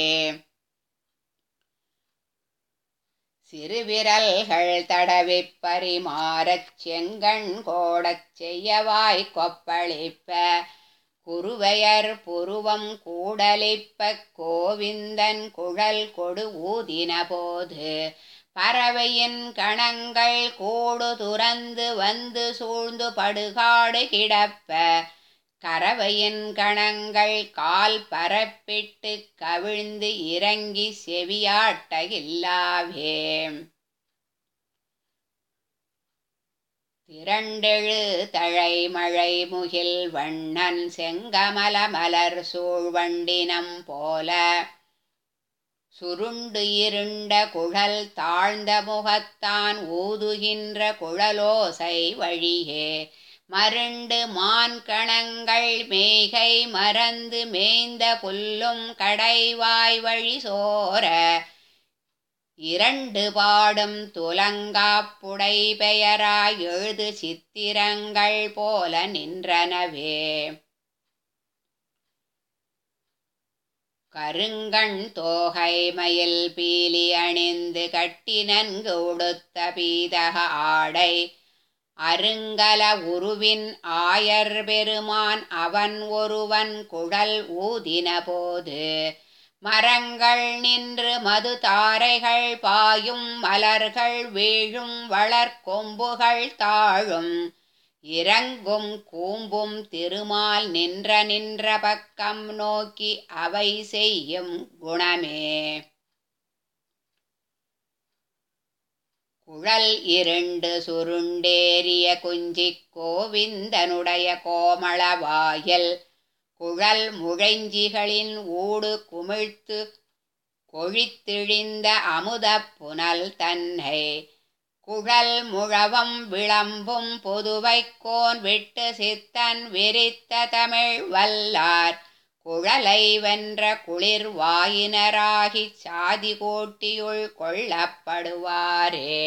சிறுவிரல்கள் தடவிப் பரிமாறச் செங்கண் கோடச் செய்யவாய் கொப்பளிப்ப குருவையர் புருவம் கூடலிப்ப கோவிந்தன் குழல் கொடு ஊதின போது பறவையின் கணங்கள் கூடு துறந்து வந்து சூழ்ந்து படுகாடு கிடப்ப கறவையின் கணங்கள் கால் பரப்பிட்டு கவிழ்ந்து இறங்கி செவியாட்ட இல்லாவே திரண்டெழு தழை மழை முகில் வண்ணன் செங்கமல மலர் சூழ்வண்டினம் போல சுருண்டு இருண்ட குழல் தாழ்ந்த முகத்தான் ஊதுகின்ற குழலோசை வழியே மருண்டு மான் கணங்கள் மேகை மறந்து மேய்ந்த புல்லும் கடைவாய் வழி சோர இரண்டு பாடும் துலங்காப்புடை பெயராய் எழுது சித்திரங்கள் போல நின்றனவே கருங்கண் தோகை மயில் பீலி அணிந்து கட்டி நன்கு உடுத்த பீதக ஆடை அருங்கல உருவின் ஆயர் பெருமான் அவன் ஒருவன் குழல் ஊதின போது மரங்கள் நின்று மது தாரைகள் பாயும் மலர்கள் வீழும் வளர்கொம்புகள் தாழும் இறங்கும் கூம்பும் திருமால் நின்ற நின்ற பக்கம் நோக்கி அவை செய்யும் குணமே குழல் இருண்டு சுருண்டேறிய குஞ்சிக் கோவிந்தனுடைய கோமள வாயல் குழல் முழைஞ்சிகளின் ஊடு குமிழ்த்து கொழித்திழிந்த அமுதப் புனல் தன்னை குழல் முழவம் விளம்பும் புதுவைக்கோன் விட்டு சித்தன் விரித்த தமிழ் வல்லார் குழலை வென்ற குளிர் வாயினராகிச் சாதி கோட்டியுள் கொள்ளப்படுவாரே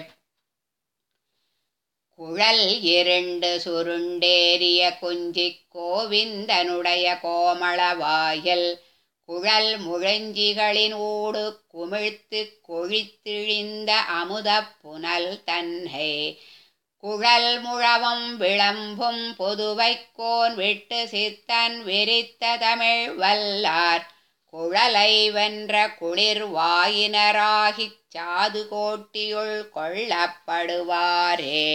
குழல் இருண்டு சுருண்டேறிய குஞ்சிக் கோவிந்தனுடைய கோமள வாயல் குழல் முழஞ்சிகளின் ஊடு குமிழ்த்து கொழித்திழிந்த அமுதப் புனல் தன்னை குழல் முழவம் விளம்பும் பொதுவைக்கோன் விட்டு சித்தன் விரித்த தமிழ் வல்லார் குழலை வென்ற குளிர் வாயினராகிச் சாது கோட்டியுள் கொள்ளப்படுவாரே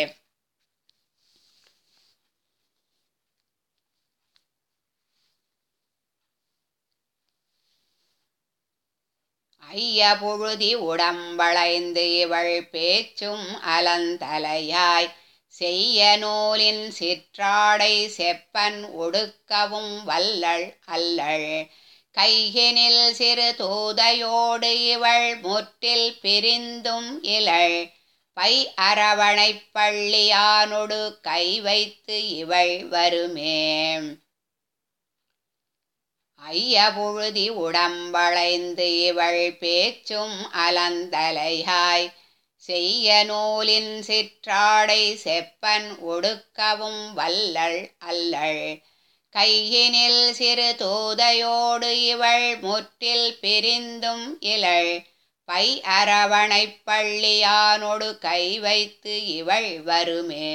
ஐய புழுதி உடம்பளைந்து இவள் பேச்சும் அலந்தலையாய் செய்ய நூலின் சிற்றாடை செப்பன் ஒடுக்கவும் வல்லள் அல்லள் கையினில் சிறு தூதையோடு இவள் முற்றில் பிரிந்தும் இலள் பை அரவணைப் பள்ளியானொடு கை வைத்து இவள் வருமே ஐய புழுதி உடம்பளைந்து இவள் பேச்சும் அலந்தலையாய் செய்ய நூலின் சிற்றாடை செப்பன் ஒடுக்கவும் வல்லள் அல்லள் கையினில் சிறு தூதையோடு இவள் முற்றில் பிரிந்தும் இலள் பை அரவணைப் பள்ளியானொடு கை வைத்து இவள் வருமே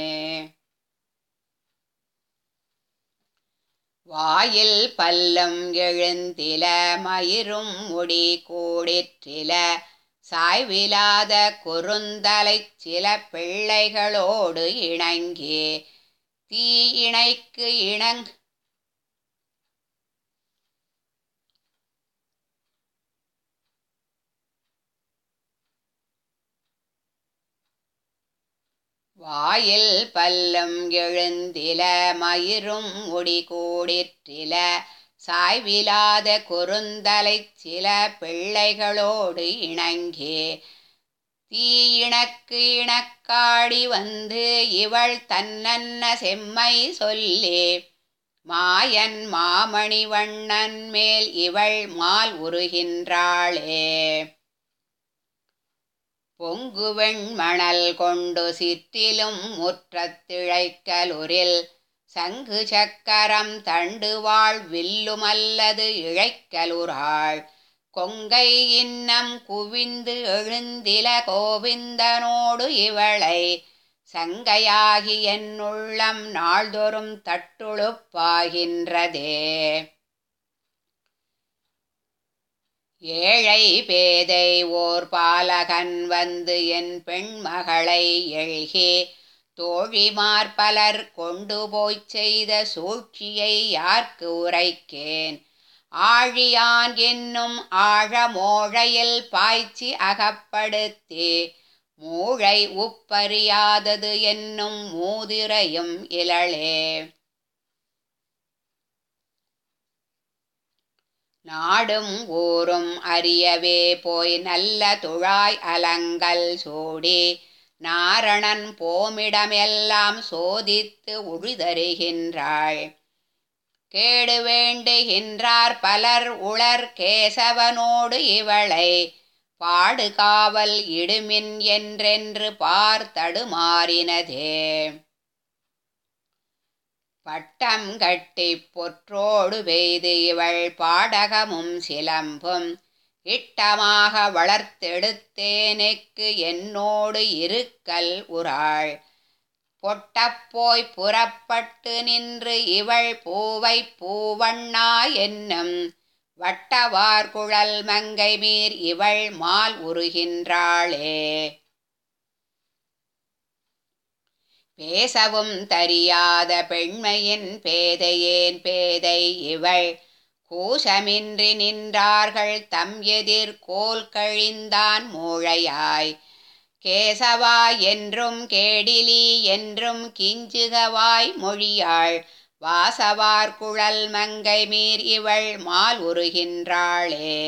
வாயில் பல்லம் எழுந்தில மயிரும் முடி கூடிற்றில சாய்விலாத குறுந்தலைச் சில பிள்ளைகளோடு இணங்கி தீ இணைக்கு இணங் வாயில் பல்லம் எழுந்தில மயிரும் முடி கூடிற்றில சாய்விலாத குறுந்தலைச் சில பிள்ளைகளோடு இணங்கி தீ இணக்கு இணக்காடி வந்து இவள் தன்னன்ன செம்மை சொல்லி மாயன் மாமணி வண்ணன் மேல் இவள் மால் உருகின்றாளே பொங்குவெண் மணல் கொண்டு சிற்றிலும் முற்றத்திழைக்கலுரில் சங்கு சக்கரம் தண்டுவாள் வில்லுமல்லது இழைக்கலுறாள் கொங்கை இன்னம் குவிந்து எழுந்தில கோவிந்தனோடு இவளை சங்கையாகி என்னுள்ளம் நாள்தோறும் தட்டுழுப்பாகின்றதே ஏழை பேதை ஓர் பாலகன் வந்து என் பெண்மகளை எழுகி தோழிமார் பலர் கொண்டு போய்ச் செய்த சூழ்ச்சியை யார்க்கு உரைக்கேன் ஆழியான் என்னும் ஆழமோழையில் பாய்ச்சி அகப்படுத்தி மூழை உப்பறியாதது என்னும் மூதிரையும் இலளே நாடும் ஊரும் அறியவே போய் நல்ல துழாய் அலங்கல் சூடி நாரணன் போமிடமெல்லாம் சோதித்து உழிதருகின்றாள் கேடு வேண்டுகின்றார் பலர் உளர் கேசவனோடு இவளை பாடுகாவல் இடுமின் என்றென்று பார்த்தடுமாறினதே பட்டம் கட்டி பொற்றோடு பெய்து இவள் பாடகமும் சிலம்பும் இட்டமாக வளர்த்தெடுத்தேனுக்கு என்னோடு இருக்கல் உறாள் பொட்டப்போய் புறப்பட்டு நின்று இவள் பூவை பூவண்ணா என்னும் வட்டவார் குழல் மங்கை மீர் இவள் மால் உருகின்றாளே பேசவும் தெரியாத பெண்மையின் பேதையேன் பேதை இவள் கூசமின்றி நின்றார்கள் தம் எதிர் கோல் கழிந்தான் மூழையாய் கேசவா என்றும் கேடிலி என்றும் கிஞ்சுகவாய் மொழியாள் வாசவார் குழல் மங்கை மீர் இவள் மால் உருகின்றாளே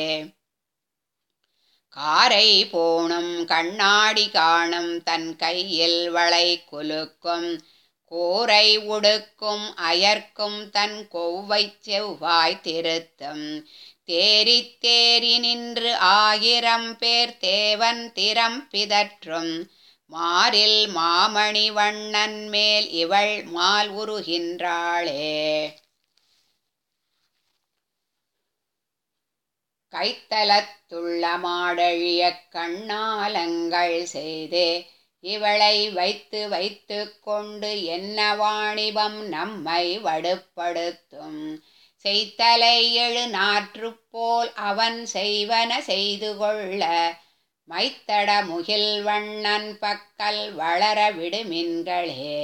காரை போணும் கண்ணாடி காணும் தன் கையில் வளை குலுக்கும் கூரை உடுக்கும் அயர்க்கும் தன் கொவ்வை செவ்வாய் திருத்தும் தேரி தேரி நின்று ஆயிரம் பேர் தேவன் திறம் பிதற்றும் மாரில் மாமணி வண்ணன் மேல் இவள் மால் உருகின்றாளே கைத்தலத்துள்ள மாடழிய கண்ணாலங்கள் செய்து இவளை வைத்து வைத்து கொண்டு என்ன வாணிபம் நம்மை வடுப்படுத்தும் செய்தலை எழு நாற்று போல் அவன் செய்வன செய்து கொள்ள மைத்தட முகில் வண்ணன் பக்கல் வளர விடுமின்களே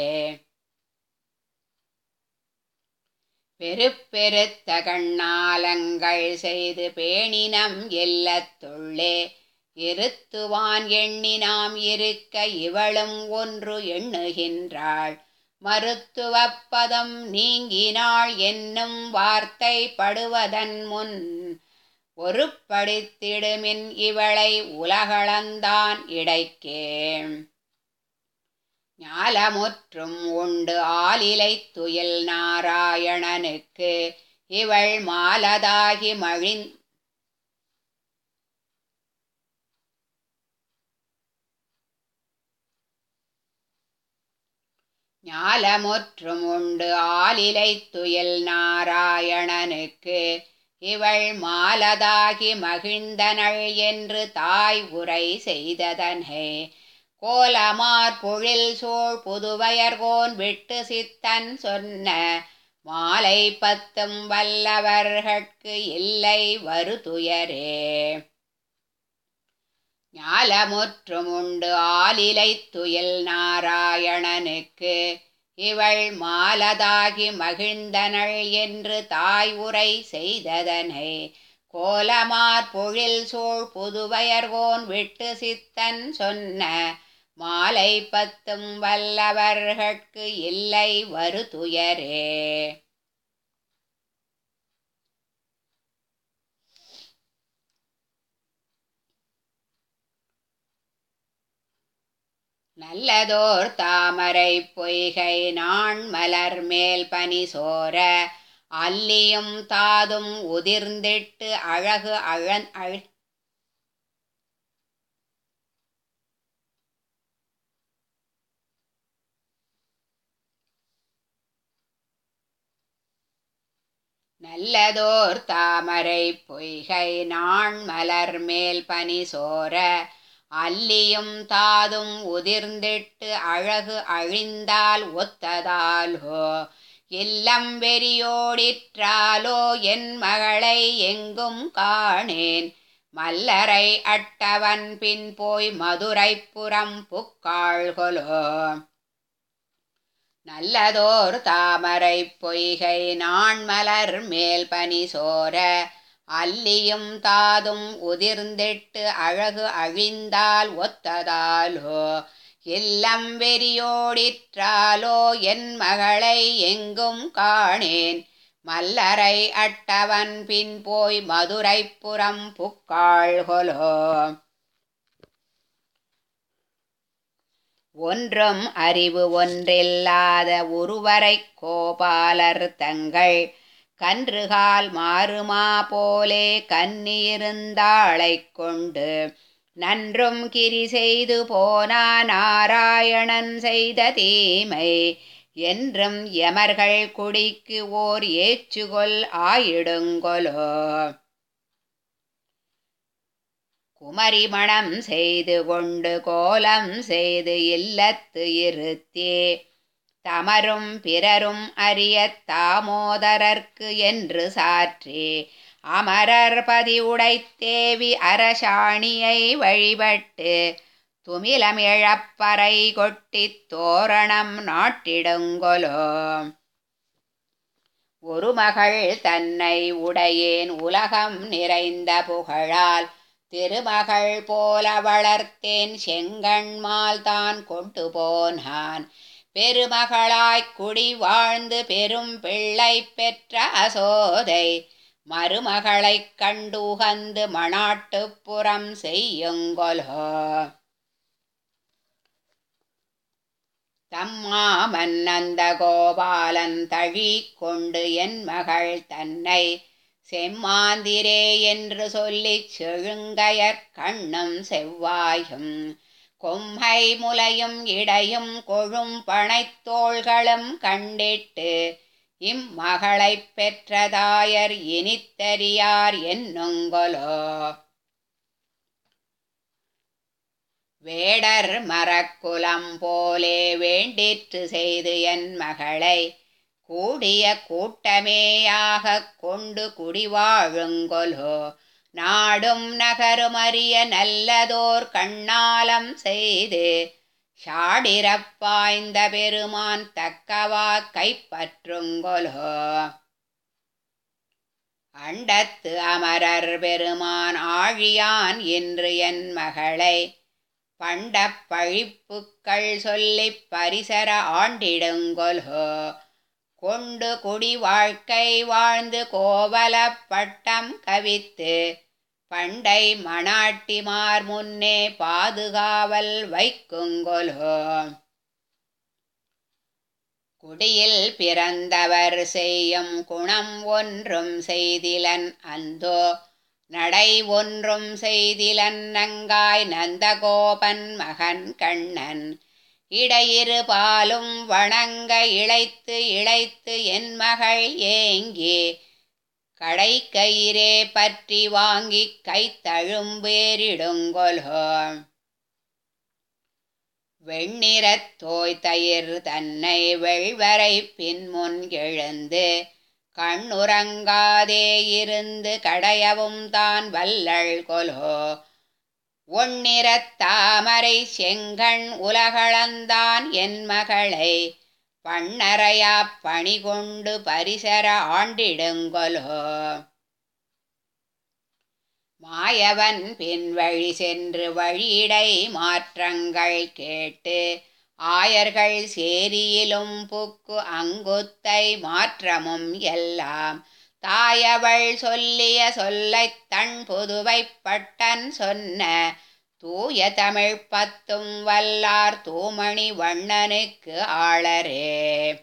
பெருப்பெருத்த கண்ணாலங்கள் செய்து பேணினம் எல்லத்துள்ளே இருத்துவான் எண்ணினாம் இருக்க இவளும் ஒன்று எண்ணுகின்றாள் மருத்துவப்பதம் நீங்கினாள் என்னும் வார்த்தை படுவதன் முன் ஒரு படித்திடுமின் இவளை உலகளந்தான் இடைக்கே ஞாலமுற்றும் உண்டு ஆலிலை துயில் நாராயணனுக்கு இவள் மாலதாகி மழின் ஞாலமுற்றும் உண்டு ஆலிலை துயில் நாராயணனுக்கு இவள் மாலதாகி மகிழ்ந்தனள் என்று தாய் உரை செய்ததனே கோலமார் பொழில் சோழ் புதுவயர்கோன் விட்டு சித்தன் சொன்ன மாலை பத்தும் வல்லவர்கட்கு இல்லை வருதுயரே ஞாலமுற்றும் உண்டு ஆலிலை துயில் நாராயணனுக்கு இவள் மாலதாகி மகிழ்ந்தனள் என்று தாய் உரை செய்ததனை கோலமார் பொழில் சோழ் புதுவயர்கோன் விட்டு சித்தன் சொன்ன மாலை பத்தும் வல்லவர்கட்கு இல்லை வருதுயரே நல்லதோர் தாமரை பொய்கை நான் மலர் மேல் பனி சோர அல்லியும் தாதும் உதிர்ந்திட்டு அழகு அழன் அழ நல்லதோர் தாமரை பொய்கை நான் மலர் மேல் பனி சோர அல்லியும் தாதும் உதிர்ந்திட்டு அழகு அழிந்தால் ஒத்ததாலோ இல்லம் வெறியோடிற்றாலோ என் மகளை எங்கும் காணேன் மல்லரை அட்டவன் பின் போய் மதுரைப்புறம் புக்காள்கொலோ நல்லதோர் தாமரை பொய்கை நான் மலர் மேல் பனி சோர அல்லியும் தாதும் உதிர்ந்திட்டு அழகு அழிந்தால் ஒத்ததாலோ இல்லம் வெறியோடிற்றாலோ என் மகளை எங்கும் காணேன் மல்லரை அட்டவன் பின் போய் மதுரைப்புறம் புக்காள்கொலோ ஒன்றும் அறிவு ஒன்றில்லாத ஒருவரைக் கோபாலர் தங்கள் கன்றுகால் மாறுமா போலே கன்னியிருந்தாளைக் கொண்டு நன்றும் கிரி செய்து போனா நாராயணன் செய்த தீமை என்றும் எமர்கள் குடிக்கு ஓர் ஏச்சுகொல் ஆயிடுங்கொலோ குமரி மணம் செய்து கொண்டு கோலம் செய்து இல்லத்து இருத்தே தமரும் பிறரும் அறிய தாமோதரர்க்கு என்று சாற்றி அமரர் பதிவுடைத்தேவி அரசாணியை வழிபட்டு துமிலமிழப்பறை கொட்டித் தோரணம் நாட்டிடுங்கொலோ ஒரு மகள் தன்னை உடையேன் உலகம் நிறைந்த புகழால் திருமகள் போல வளர்த்தேன் செங்கண்மால் தான் கொண்டு போனான் பெருமகளாய்க் குடி வாழ்ந்து பெரும் பிள்ளை பெற்ற அசோதை மருமகளைக் கண்டுகந்து மணாட்டுப்புறம் செய்யுங்கொலோ தம்மாமன் அந்த கோபாலன் தழி கொண்டு என் மகள் தன்னை செம்மாந்திரே என்று சொல்லிச் செழுங்கயற் கண்ணும் செவ்வாயும் கொம்மை முலையும் இடையும் கொழும் பனைத்தோள்களும் கண்டிட்டு இம்மகளைப் பெற்றதாயர் இனித்தறியார் என்னுங்கொலோ வேடர் மரக்குலம் போலே வேண்டிற்று செய்து என் மகளை கூடிய கூட்டமேயாகக் கொண்டு குடிவாழுங்கொலோ நாடும் நகரும் அறிய நல்லதோர் கண்ணாலம் செய்து ஷாடிரப்பாய்ந்த பெருமான் தக்கவா கைப்பற்றுங்கொலோ அண்டத்து அமரர் பெருமான் ஆழியான் என்று என் மகளை பண்டப் பழிப்புக்கள் சொல்லிப் பரிசர ஆண்டிடுங்கொலோ கொண்டு குடி வாழ்க்கை வாழ்ந்து கோவலப் பட்டம் கவித்து பண்டை மணாட்டிமார் முன்னே பாதுகாவல் வைக்குங்கொலோ குடியில் பிறந்தவர் செய்யும் குணம் ஒன்றும் செய்திலன் அந்தோ நடை ஒன்றும் செய்திலன் நங்காய் நந்தகோபன் மகன் கண்ணன் இடையிரு பாலும் வணங்க இழைத்து இழைத்து என் மகள் ஏங்கி கடை கயிறே பற்றி வாங்கி கைத்தழும்பேரிடுங்கொலோ வெண்ணிறத் தோய் தயிர் தன்னை வெள்வரை பின்முன் எழுந்து கண்ணுறங்காதே இருந்து கடையவும் தான் வல்லள் கொலோ ஒன்னிறத் தாமரை செங்கண் உலகளந்தான் என் மகளை பண்ணறையாப் பணி கொண்டு பரிசர ஆண்டிடுங்கொலோ மாயவன் பின் வழி சென்று வழியிடை மாற்றங்கள் கேட்டு ஆயர்கள் சேரியிலும் புக்கு அங்குத்தை மாற்றமும் எல்லாம் தாயவள் சொல்லிய சொல்லைத் தன் புதுவைப் பட்டன் சொன்ன தூய தமிழ் பத்தும் வல்லார் தூமணி வண்ணனுக்கு ஆளரே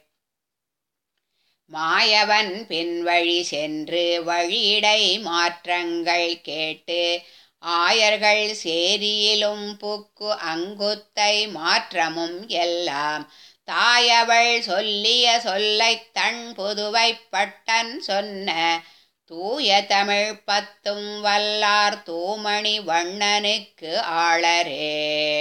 மாயவன் பின்வழி சென்று வழியிடை மாற்றங்கள் கேட்டு ஆயர்கள் சேரியிலும் புக்கு அங்குத்தை மாற்றமும் எல்லாம் தாயவள் சொல்லிய சொல்லைத் தன் புதுவைப் பட்டன் சொன்ன தூய தமிழ் பத்தும் வல்லார் தூமணி வண்ணனுக்கு ஆளரே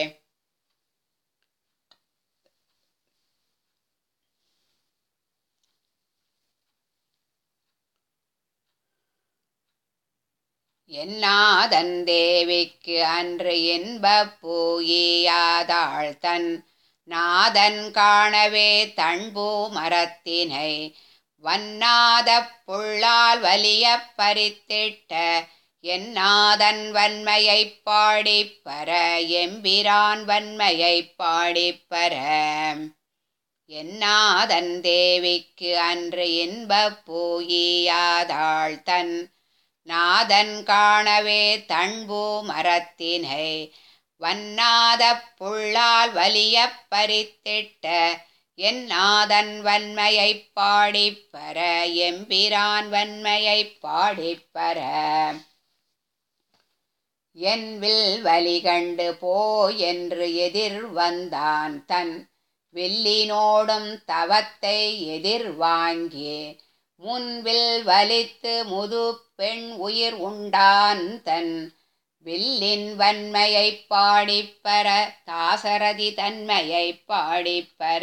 என்னாதன் தேவிக்கு அன்று இன்பப் பூயாதாள் தன் நாதன் காணவே தன்பூ மரத்தினை வன்னாத புள்ளால் வலியப் பறித்திட்ட என்னாதன் வன்மையைப் பாடிப்பர எம்பிரான் வன்மையைப் பாடிப்பர என்னாதன் தேவிக்கு அன்று இன்பப் பூயியாதாள் தன் நாதன் காணவே தண்பூ மரத்தினை வன்னாத புள்ளால் வலியப் பறித்திட்ட என் நாதன் வன்மையைப் பாடிப்பர எம்பிரான் வன்மையைப் பாடிப்பர என் வில் வலி கண்டு போ என்று எதிர் வந்தான் தன் வில்லினோடும் தவத்தை எதிர் வாங்கி முன்வில் வலித்து முது பெண் உயிர் உண்டான் தன் வில்லின் வன்மையைப் பாடிப்பர தாசரதி தன்மையைப் பாடிப்பர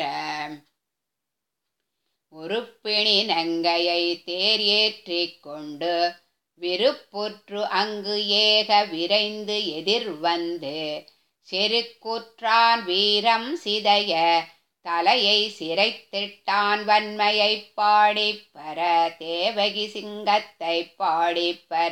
உருப்பிணி நங்கையை தேர் ஏற்றிக் கொண்டு விருப்புற்று அங்கு ஏக விரைந்து எதிர் வந்து செருக்குற்றான் வீரம் சிதைய தலையை சிரைத்திட்டான் வன்மையைப் பாடிப்பர தேவகி சிங்கத்தைப் பாடிப்பர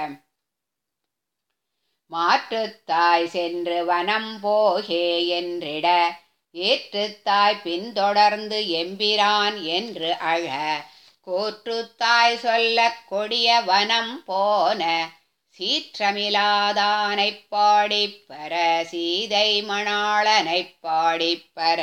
மாற்றுத்தாய் சென்று வனம் போகே என்றிட ஏற்றுத்தாய் பின்தொடர்ந்து எம்பிரான் என்று அழ கூற்றுத்தாய் சொல்லக் கொடிய வனம் போன சீற்றமிலாதானைப் பாடிப்பர சீதை மணாளனைப் பாடிப்பர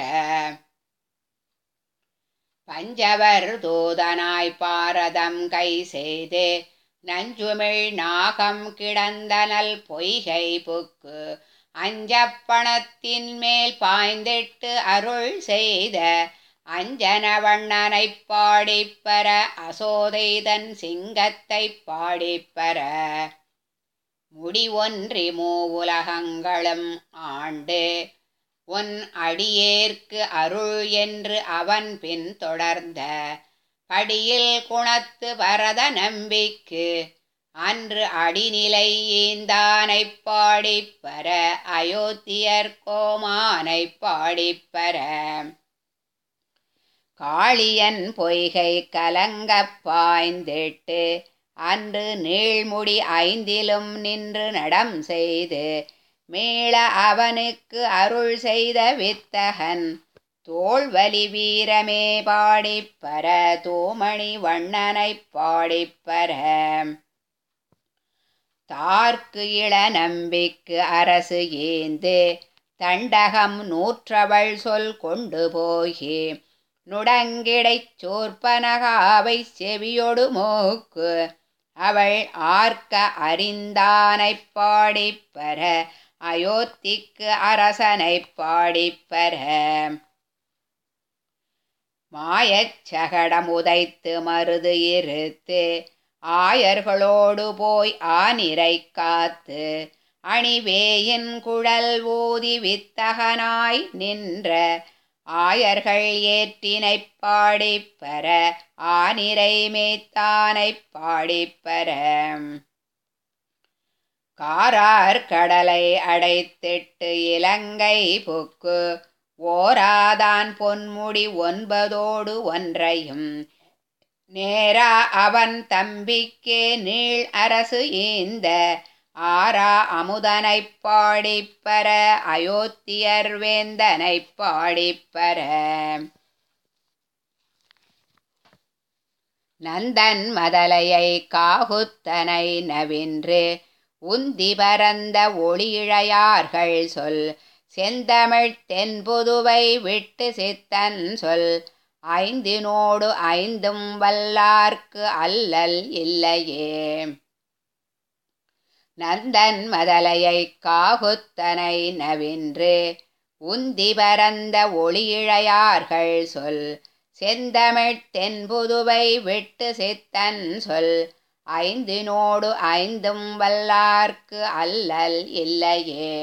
பஞ்சவர் தூதனாய் பாரதம் கை செய்து நஞ்சுமிழ் நாகம் கிடந்தனல் பொய்கை புக்கு அஞ்சப்பணத்தின் மேல் பாய்ந்திட்டு அருள் செய்த அஞ்சனவண்ணனைப் பாடிப்பர அசோதைதன் சிங்கத்தைப் பாடிப்பர முடி ஒன்றி மூவுலகங்களும் ஆண்டு உன் அடியேற்கு அருள் என்று அவன் பின் தொடர்ந்த படியில் குணத்து பரத நம்பிக்கு அன்று அடிநிலை ஈந்தானைப் பாடிப்பர அயோத்தியர் கோமானைப் பாடிப்பர காளியன் பொய்கை கலங்கப் பாய்ந்திட்டு அன்று நீழ்முடி ஐந்திலும் நின்று நடம் செய்து மீள அவனுக்கு அருள் செய்த வித்தகன் தோள்வலி வீரமே பாடிப்பர தூமணி வண்ணனைப் பாடிப்பர தார்க்கு இள நம்பிக்கு அரசு ஏந்து தண்டகம் நூற்றவள் சொல் கொண்டு போகி நுடங்கிடைச் சோர்ப்பனகாவை செவியொடு மூக்கு அவள் ஆர்க்க அறிந்தானைப் பாடிப்பர அயோத்திக்கு அரசனைப் பாடிப்பர மாயச்சகடம் உதைத்து மருது இருத்து ஆயர்களோடு போய் ஆனிரை காத்து அணிவேயின் குழல் ஊதி வித்தகனாய் நின்ற ஆயர்கள் ஏற்றினைப் பாடிப்பர ஆனிரை மேத்தானைப் பாடிப்பர காரார் கடலை அடைத்திட்டு இலங்கை புக்கு ஓராதான் பொன்முடி ஒன்பதோடு ஒன்றையும் நேரா அவன் தம்பிக்கே நீள் அரசு ஈந்த ஆரா அமுதனைப் பாடிப்பர அயோத்தியர் வேந்தனைப் பாடிப்பர நந்தன் மதலையை காகுத்தனை நவின்று உந்தி பரந்த ஒளியிழையார்கள் சொல் செந்தமிழ் தென்புதுவை விட்டு சித்தன் சொல் ஐந்தினோடு ஐந்தும் வல்லார்க்கு அல்லல் இல்லையே நந்தன் மதலையை காகுத்தனை நவின்று உந்தி பரந்த ஒளியிழையார்கள் சொல் செந்தமிழ் தென்புதுவை விட்டு சித்தன் சொல் ஐந்தினோடு ஐந்தும் வல்லார்க்கு அல்லல் இல்லையே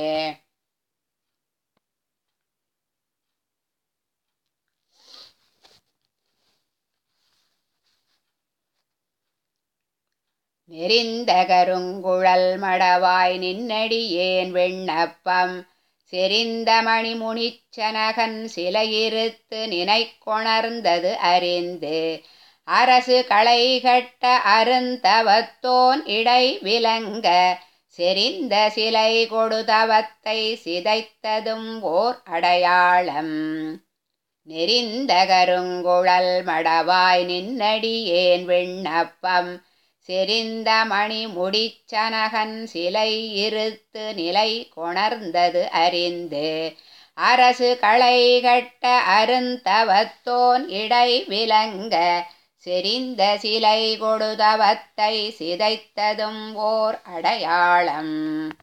நெறிந்த கருங்குழல் மடவாய் நின்னடியேன் விண்ணப்பம் செறிந்த மணிமுனிச்சனகன் சிலையிருத்து நினைக்கொணர்ந்தது அறிந்து அரசு களைகட்ட அருந்தவத்தோன் இடை விலங்க செறிந்த சிலை கொடுதவத்தை சிதைத்ததும் ஓர் அடையாளம் நெறிந்த கருங்குழல் மடவாய் நின்னடியேன் விண்ணப்பம் செறிந்த மணி முடிச்சனகன் சிலை இருத்து நிலை கொணர்ந்தது அறிந்து அரசு களைகட்ட அருந்தவத்தோன் இடை விலங்க செறிந்த சிலை கொடுதவத்தை சிதைத்ததும் ஓர் அடையாளம்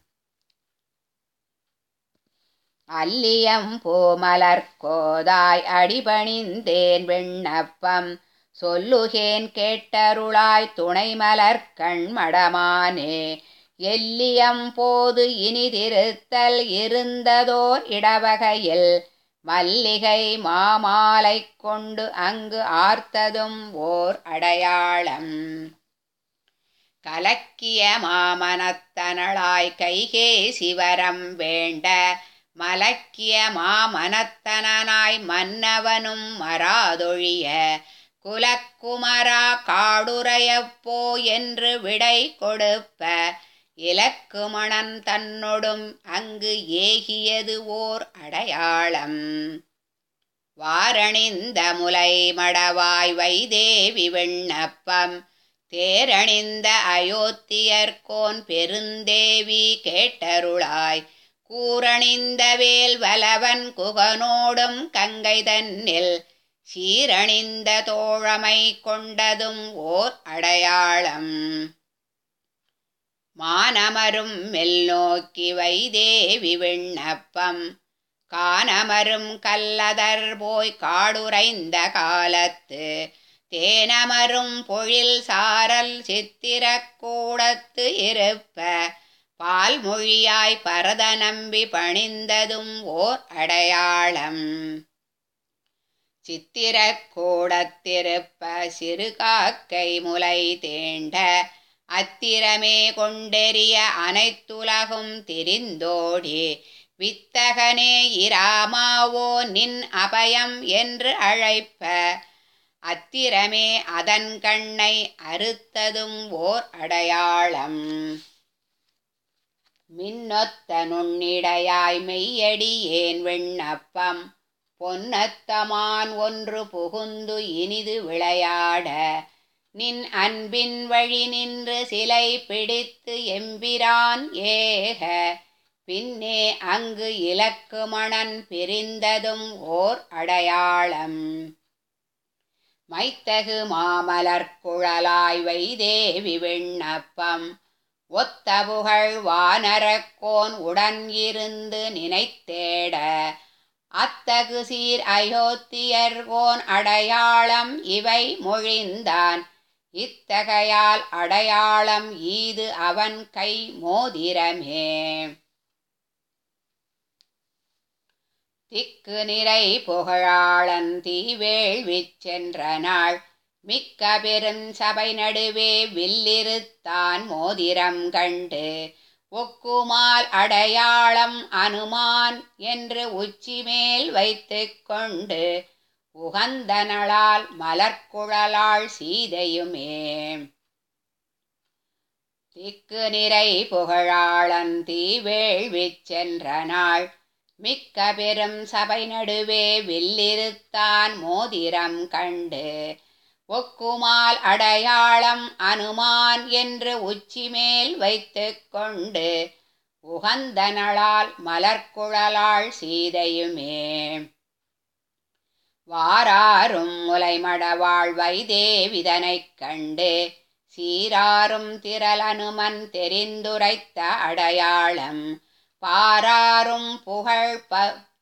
அல்லியம் பூமலர்கோதாய் அடிபணிந்தேன் விண்ணப்பம் சொல்லுகேன் கேட்டருளாய் துணை மலர்கண் மடமானே எல்லியம் போது இனிதிருத்தல் இருந்ததோர் இடவகையில் மல்லிகை மாமாலை கொண்டு அங்கு ஆர்த்ததும் ஓர் அடையாளம் கலக்கிய மாமனத்தனளாய் கைகே சிவரம் வேண்ட மலக்கிய மாமனத்தனாய் மன்னவனும் மராதொழிய குலக்குமரா காடுரையப்போ என்று விடை கொடுப்ப இலக்குமணன் தன்னொடும் அங்கு ஏகியது ஓர் அடையாளம் வாரணிந்த முலை மடவாய் வைதேவி விண்ணப்பம் தேரணிந்த அயோத்தியர்கோன் பெருந்தேவி கேட்டருளாய் கூரணிந்த வேல் வலவன் குகனோடும் கங்கை தன்னில் சீரணிந்த தோழமை கொண்டதும் ஓர் அடையாளம் மானமரும் மெல்நோக்கி வைதேவி விண்ணப்பம் கானமரும் கல்லதர் போய் காடுரைந்த காலத்து தேனமரும் பொழில் சாரல் சித்திரக்கூடத்து இருப்ப பால்மொழியாய் பரத நம்பி பணிந்ததும் ஓர் அடையாளம் சித்திரக்கூடத்திருப்ப சிறுகாக்கை முலை தேண்ட அத்திரமே கொண்டெறிய அனைத்துலகும் திரிந்தோடி வித்தகனே இராமாவோ நின் அபயம் என்று அழைப்ப அத்திரமே அதன் கண்ணை அறுத்ததும் ஓர் அடையாளம் மின்னொத்த நுண்ணிடையாய் மெய்யடியேன் விண்ணப்பம் பொன்னத்தமான் ஒன்று புகுந்து இனிது விளையாட நின் அன்பின் வழி நின்று சிலை பிடித்து எம்பிரான் ஏக பின்னே அங்கு இலக்குமணன் பிரிந்ததும் ஓர் அடையாளம் மைத்தகு மாமலர் குழலாய் வைதேவி விண்ணப்பம் ஒத்த புகழ் வானரக்கோன் உடன் இருந்து நினைத்தேட அத்தகு சீர் அயோத்தியர்கோன் அடையாளம் இவை மொழிந்தான் இத்தகையால் அடையாளம் ஈது அவன் கை மோதிரமே திக்கு நிறை புகழாளன் தீவேள்விச் சென்ற நாள் மிக்க பெரும் சபை நடுவே வில்லிருத்தான் மோதிரம் கண்டு ஒக்குமால் அடையாளம் அனுமான் என்று உச்சிமேல் வைத்து கொண்டு உகந்தனளால் மலர்குழலாள் சீதையுமே திக்கு நிறை புகழாளன் தீவேள்விச் சென்ற நாள் மிக்க பெரும் சபை நடுவே வில்லிருத்தான் மோதிரம் கண்டு ஒக்குமால் அடையாளம் அனுமான் என்று உச்சிமேல் வைத்து கொண்டு உகந்தனளால் மலர்குழலாள் சீதையுமே வாராரும் முலைமடவாழ் வைதேவிதனைக் கண்டு சீராரும் திரளனுமன் தெரிந்துரைத்த அடையாளம் பாராரும் புகழ் ப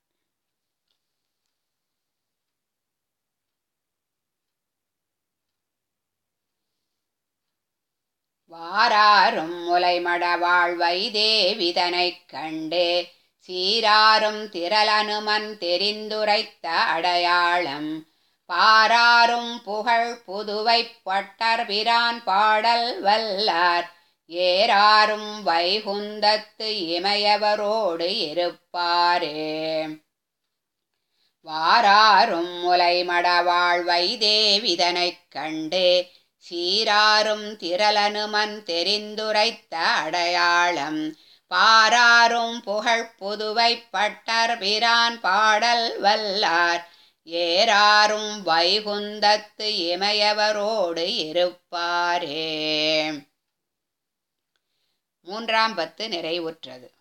வாராரும் முலைமடவாழ் வைதேவிதனைக் கண்டு சீராரும் திரளனுமன் தெரிந்துரைத்த அடையாளம் பாராரும் புகழ் புதுவை பட்டர் பிரான் பாடல் வல்லார் ஏறாரும் வைகுந்தத்து இமையவரோடு இருப்பாரே வாராரும் முலைமடவாழ்வை தேவிதனைக் கண்டு சீராரும் திரளனுமன் தெரிந்துரைத்த அடையாளம் பாராரும் புகழ் புதுவை பட்டர் பிரான் பாடல் வல்லார் ஏறாரும் வைகுந்தத்து இமையவரோடு இருப்பாரே மூன்றாம் பத்து நிறைவுற்றது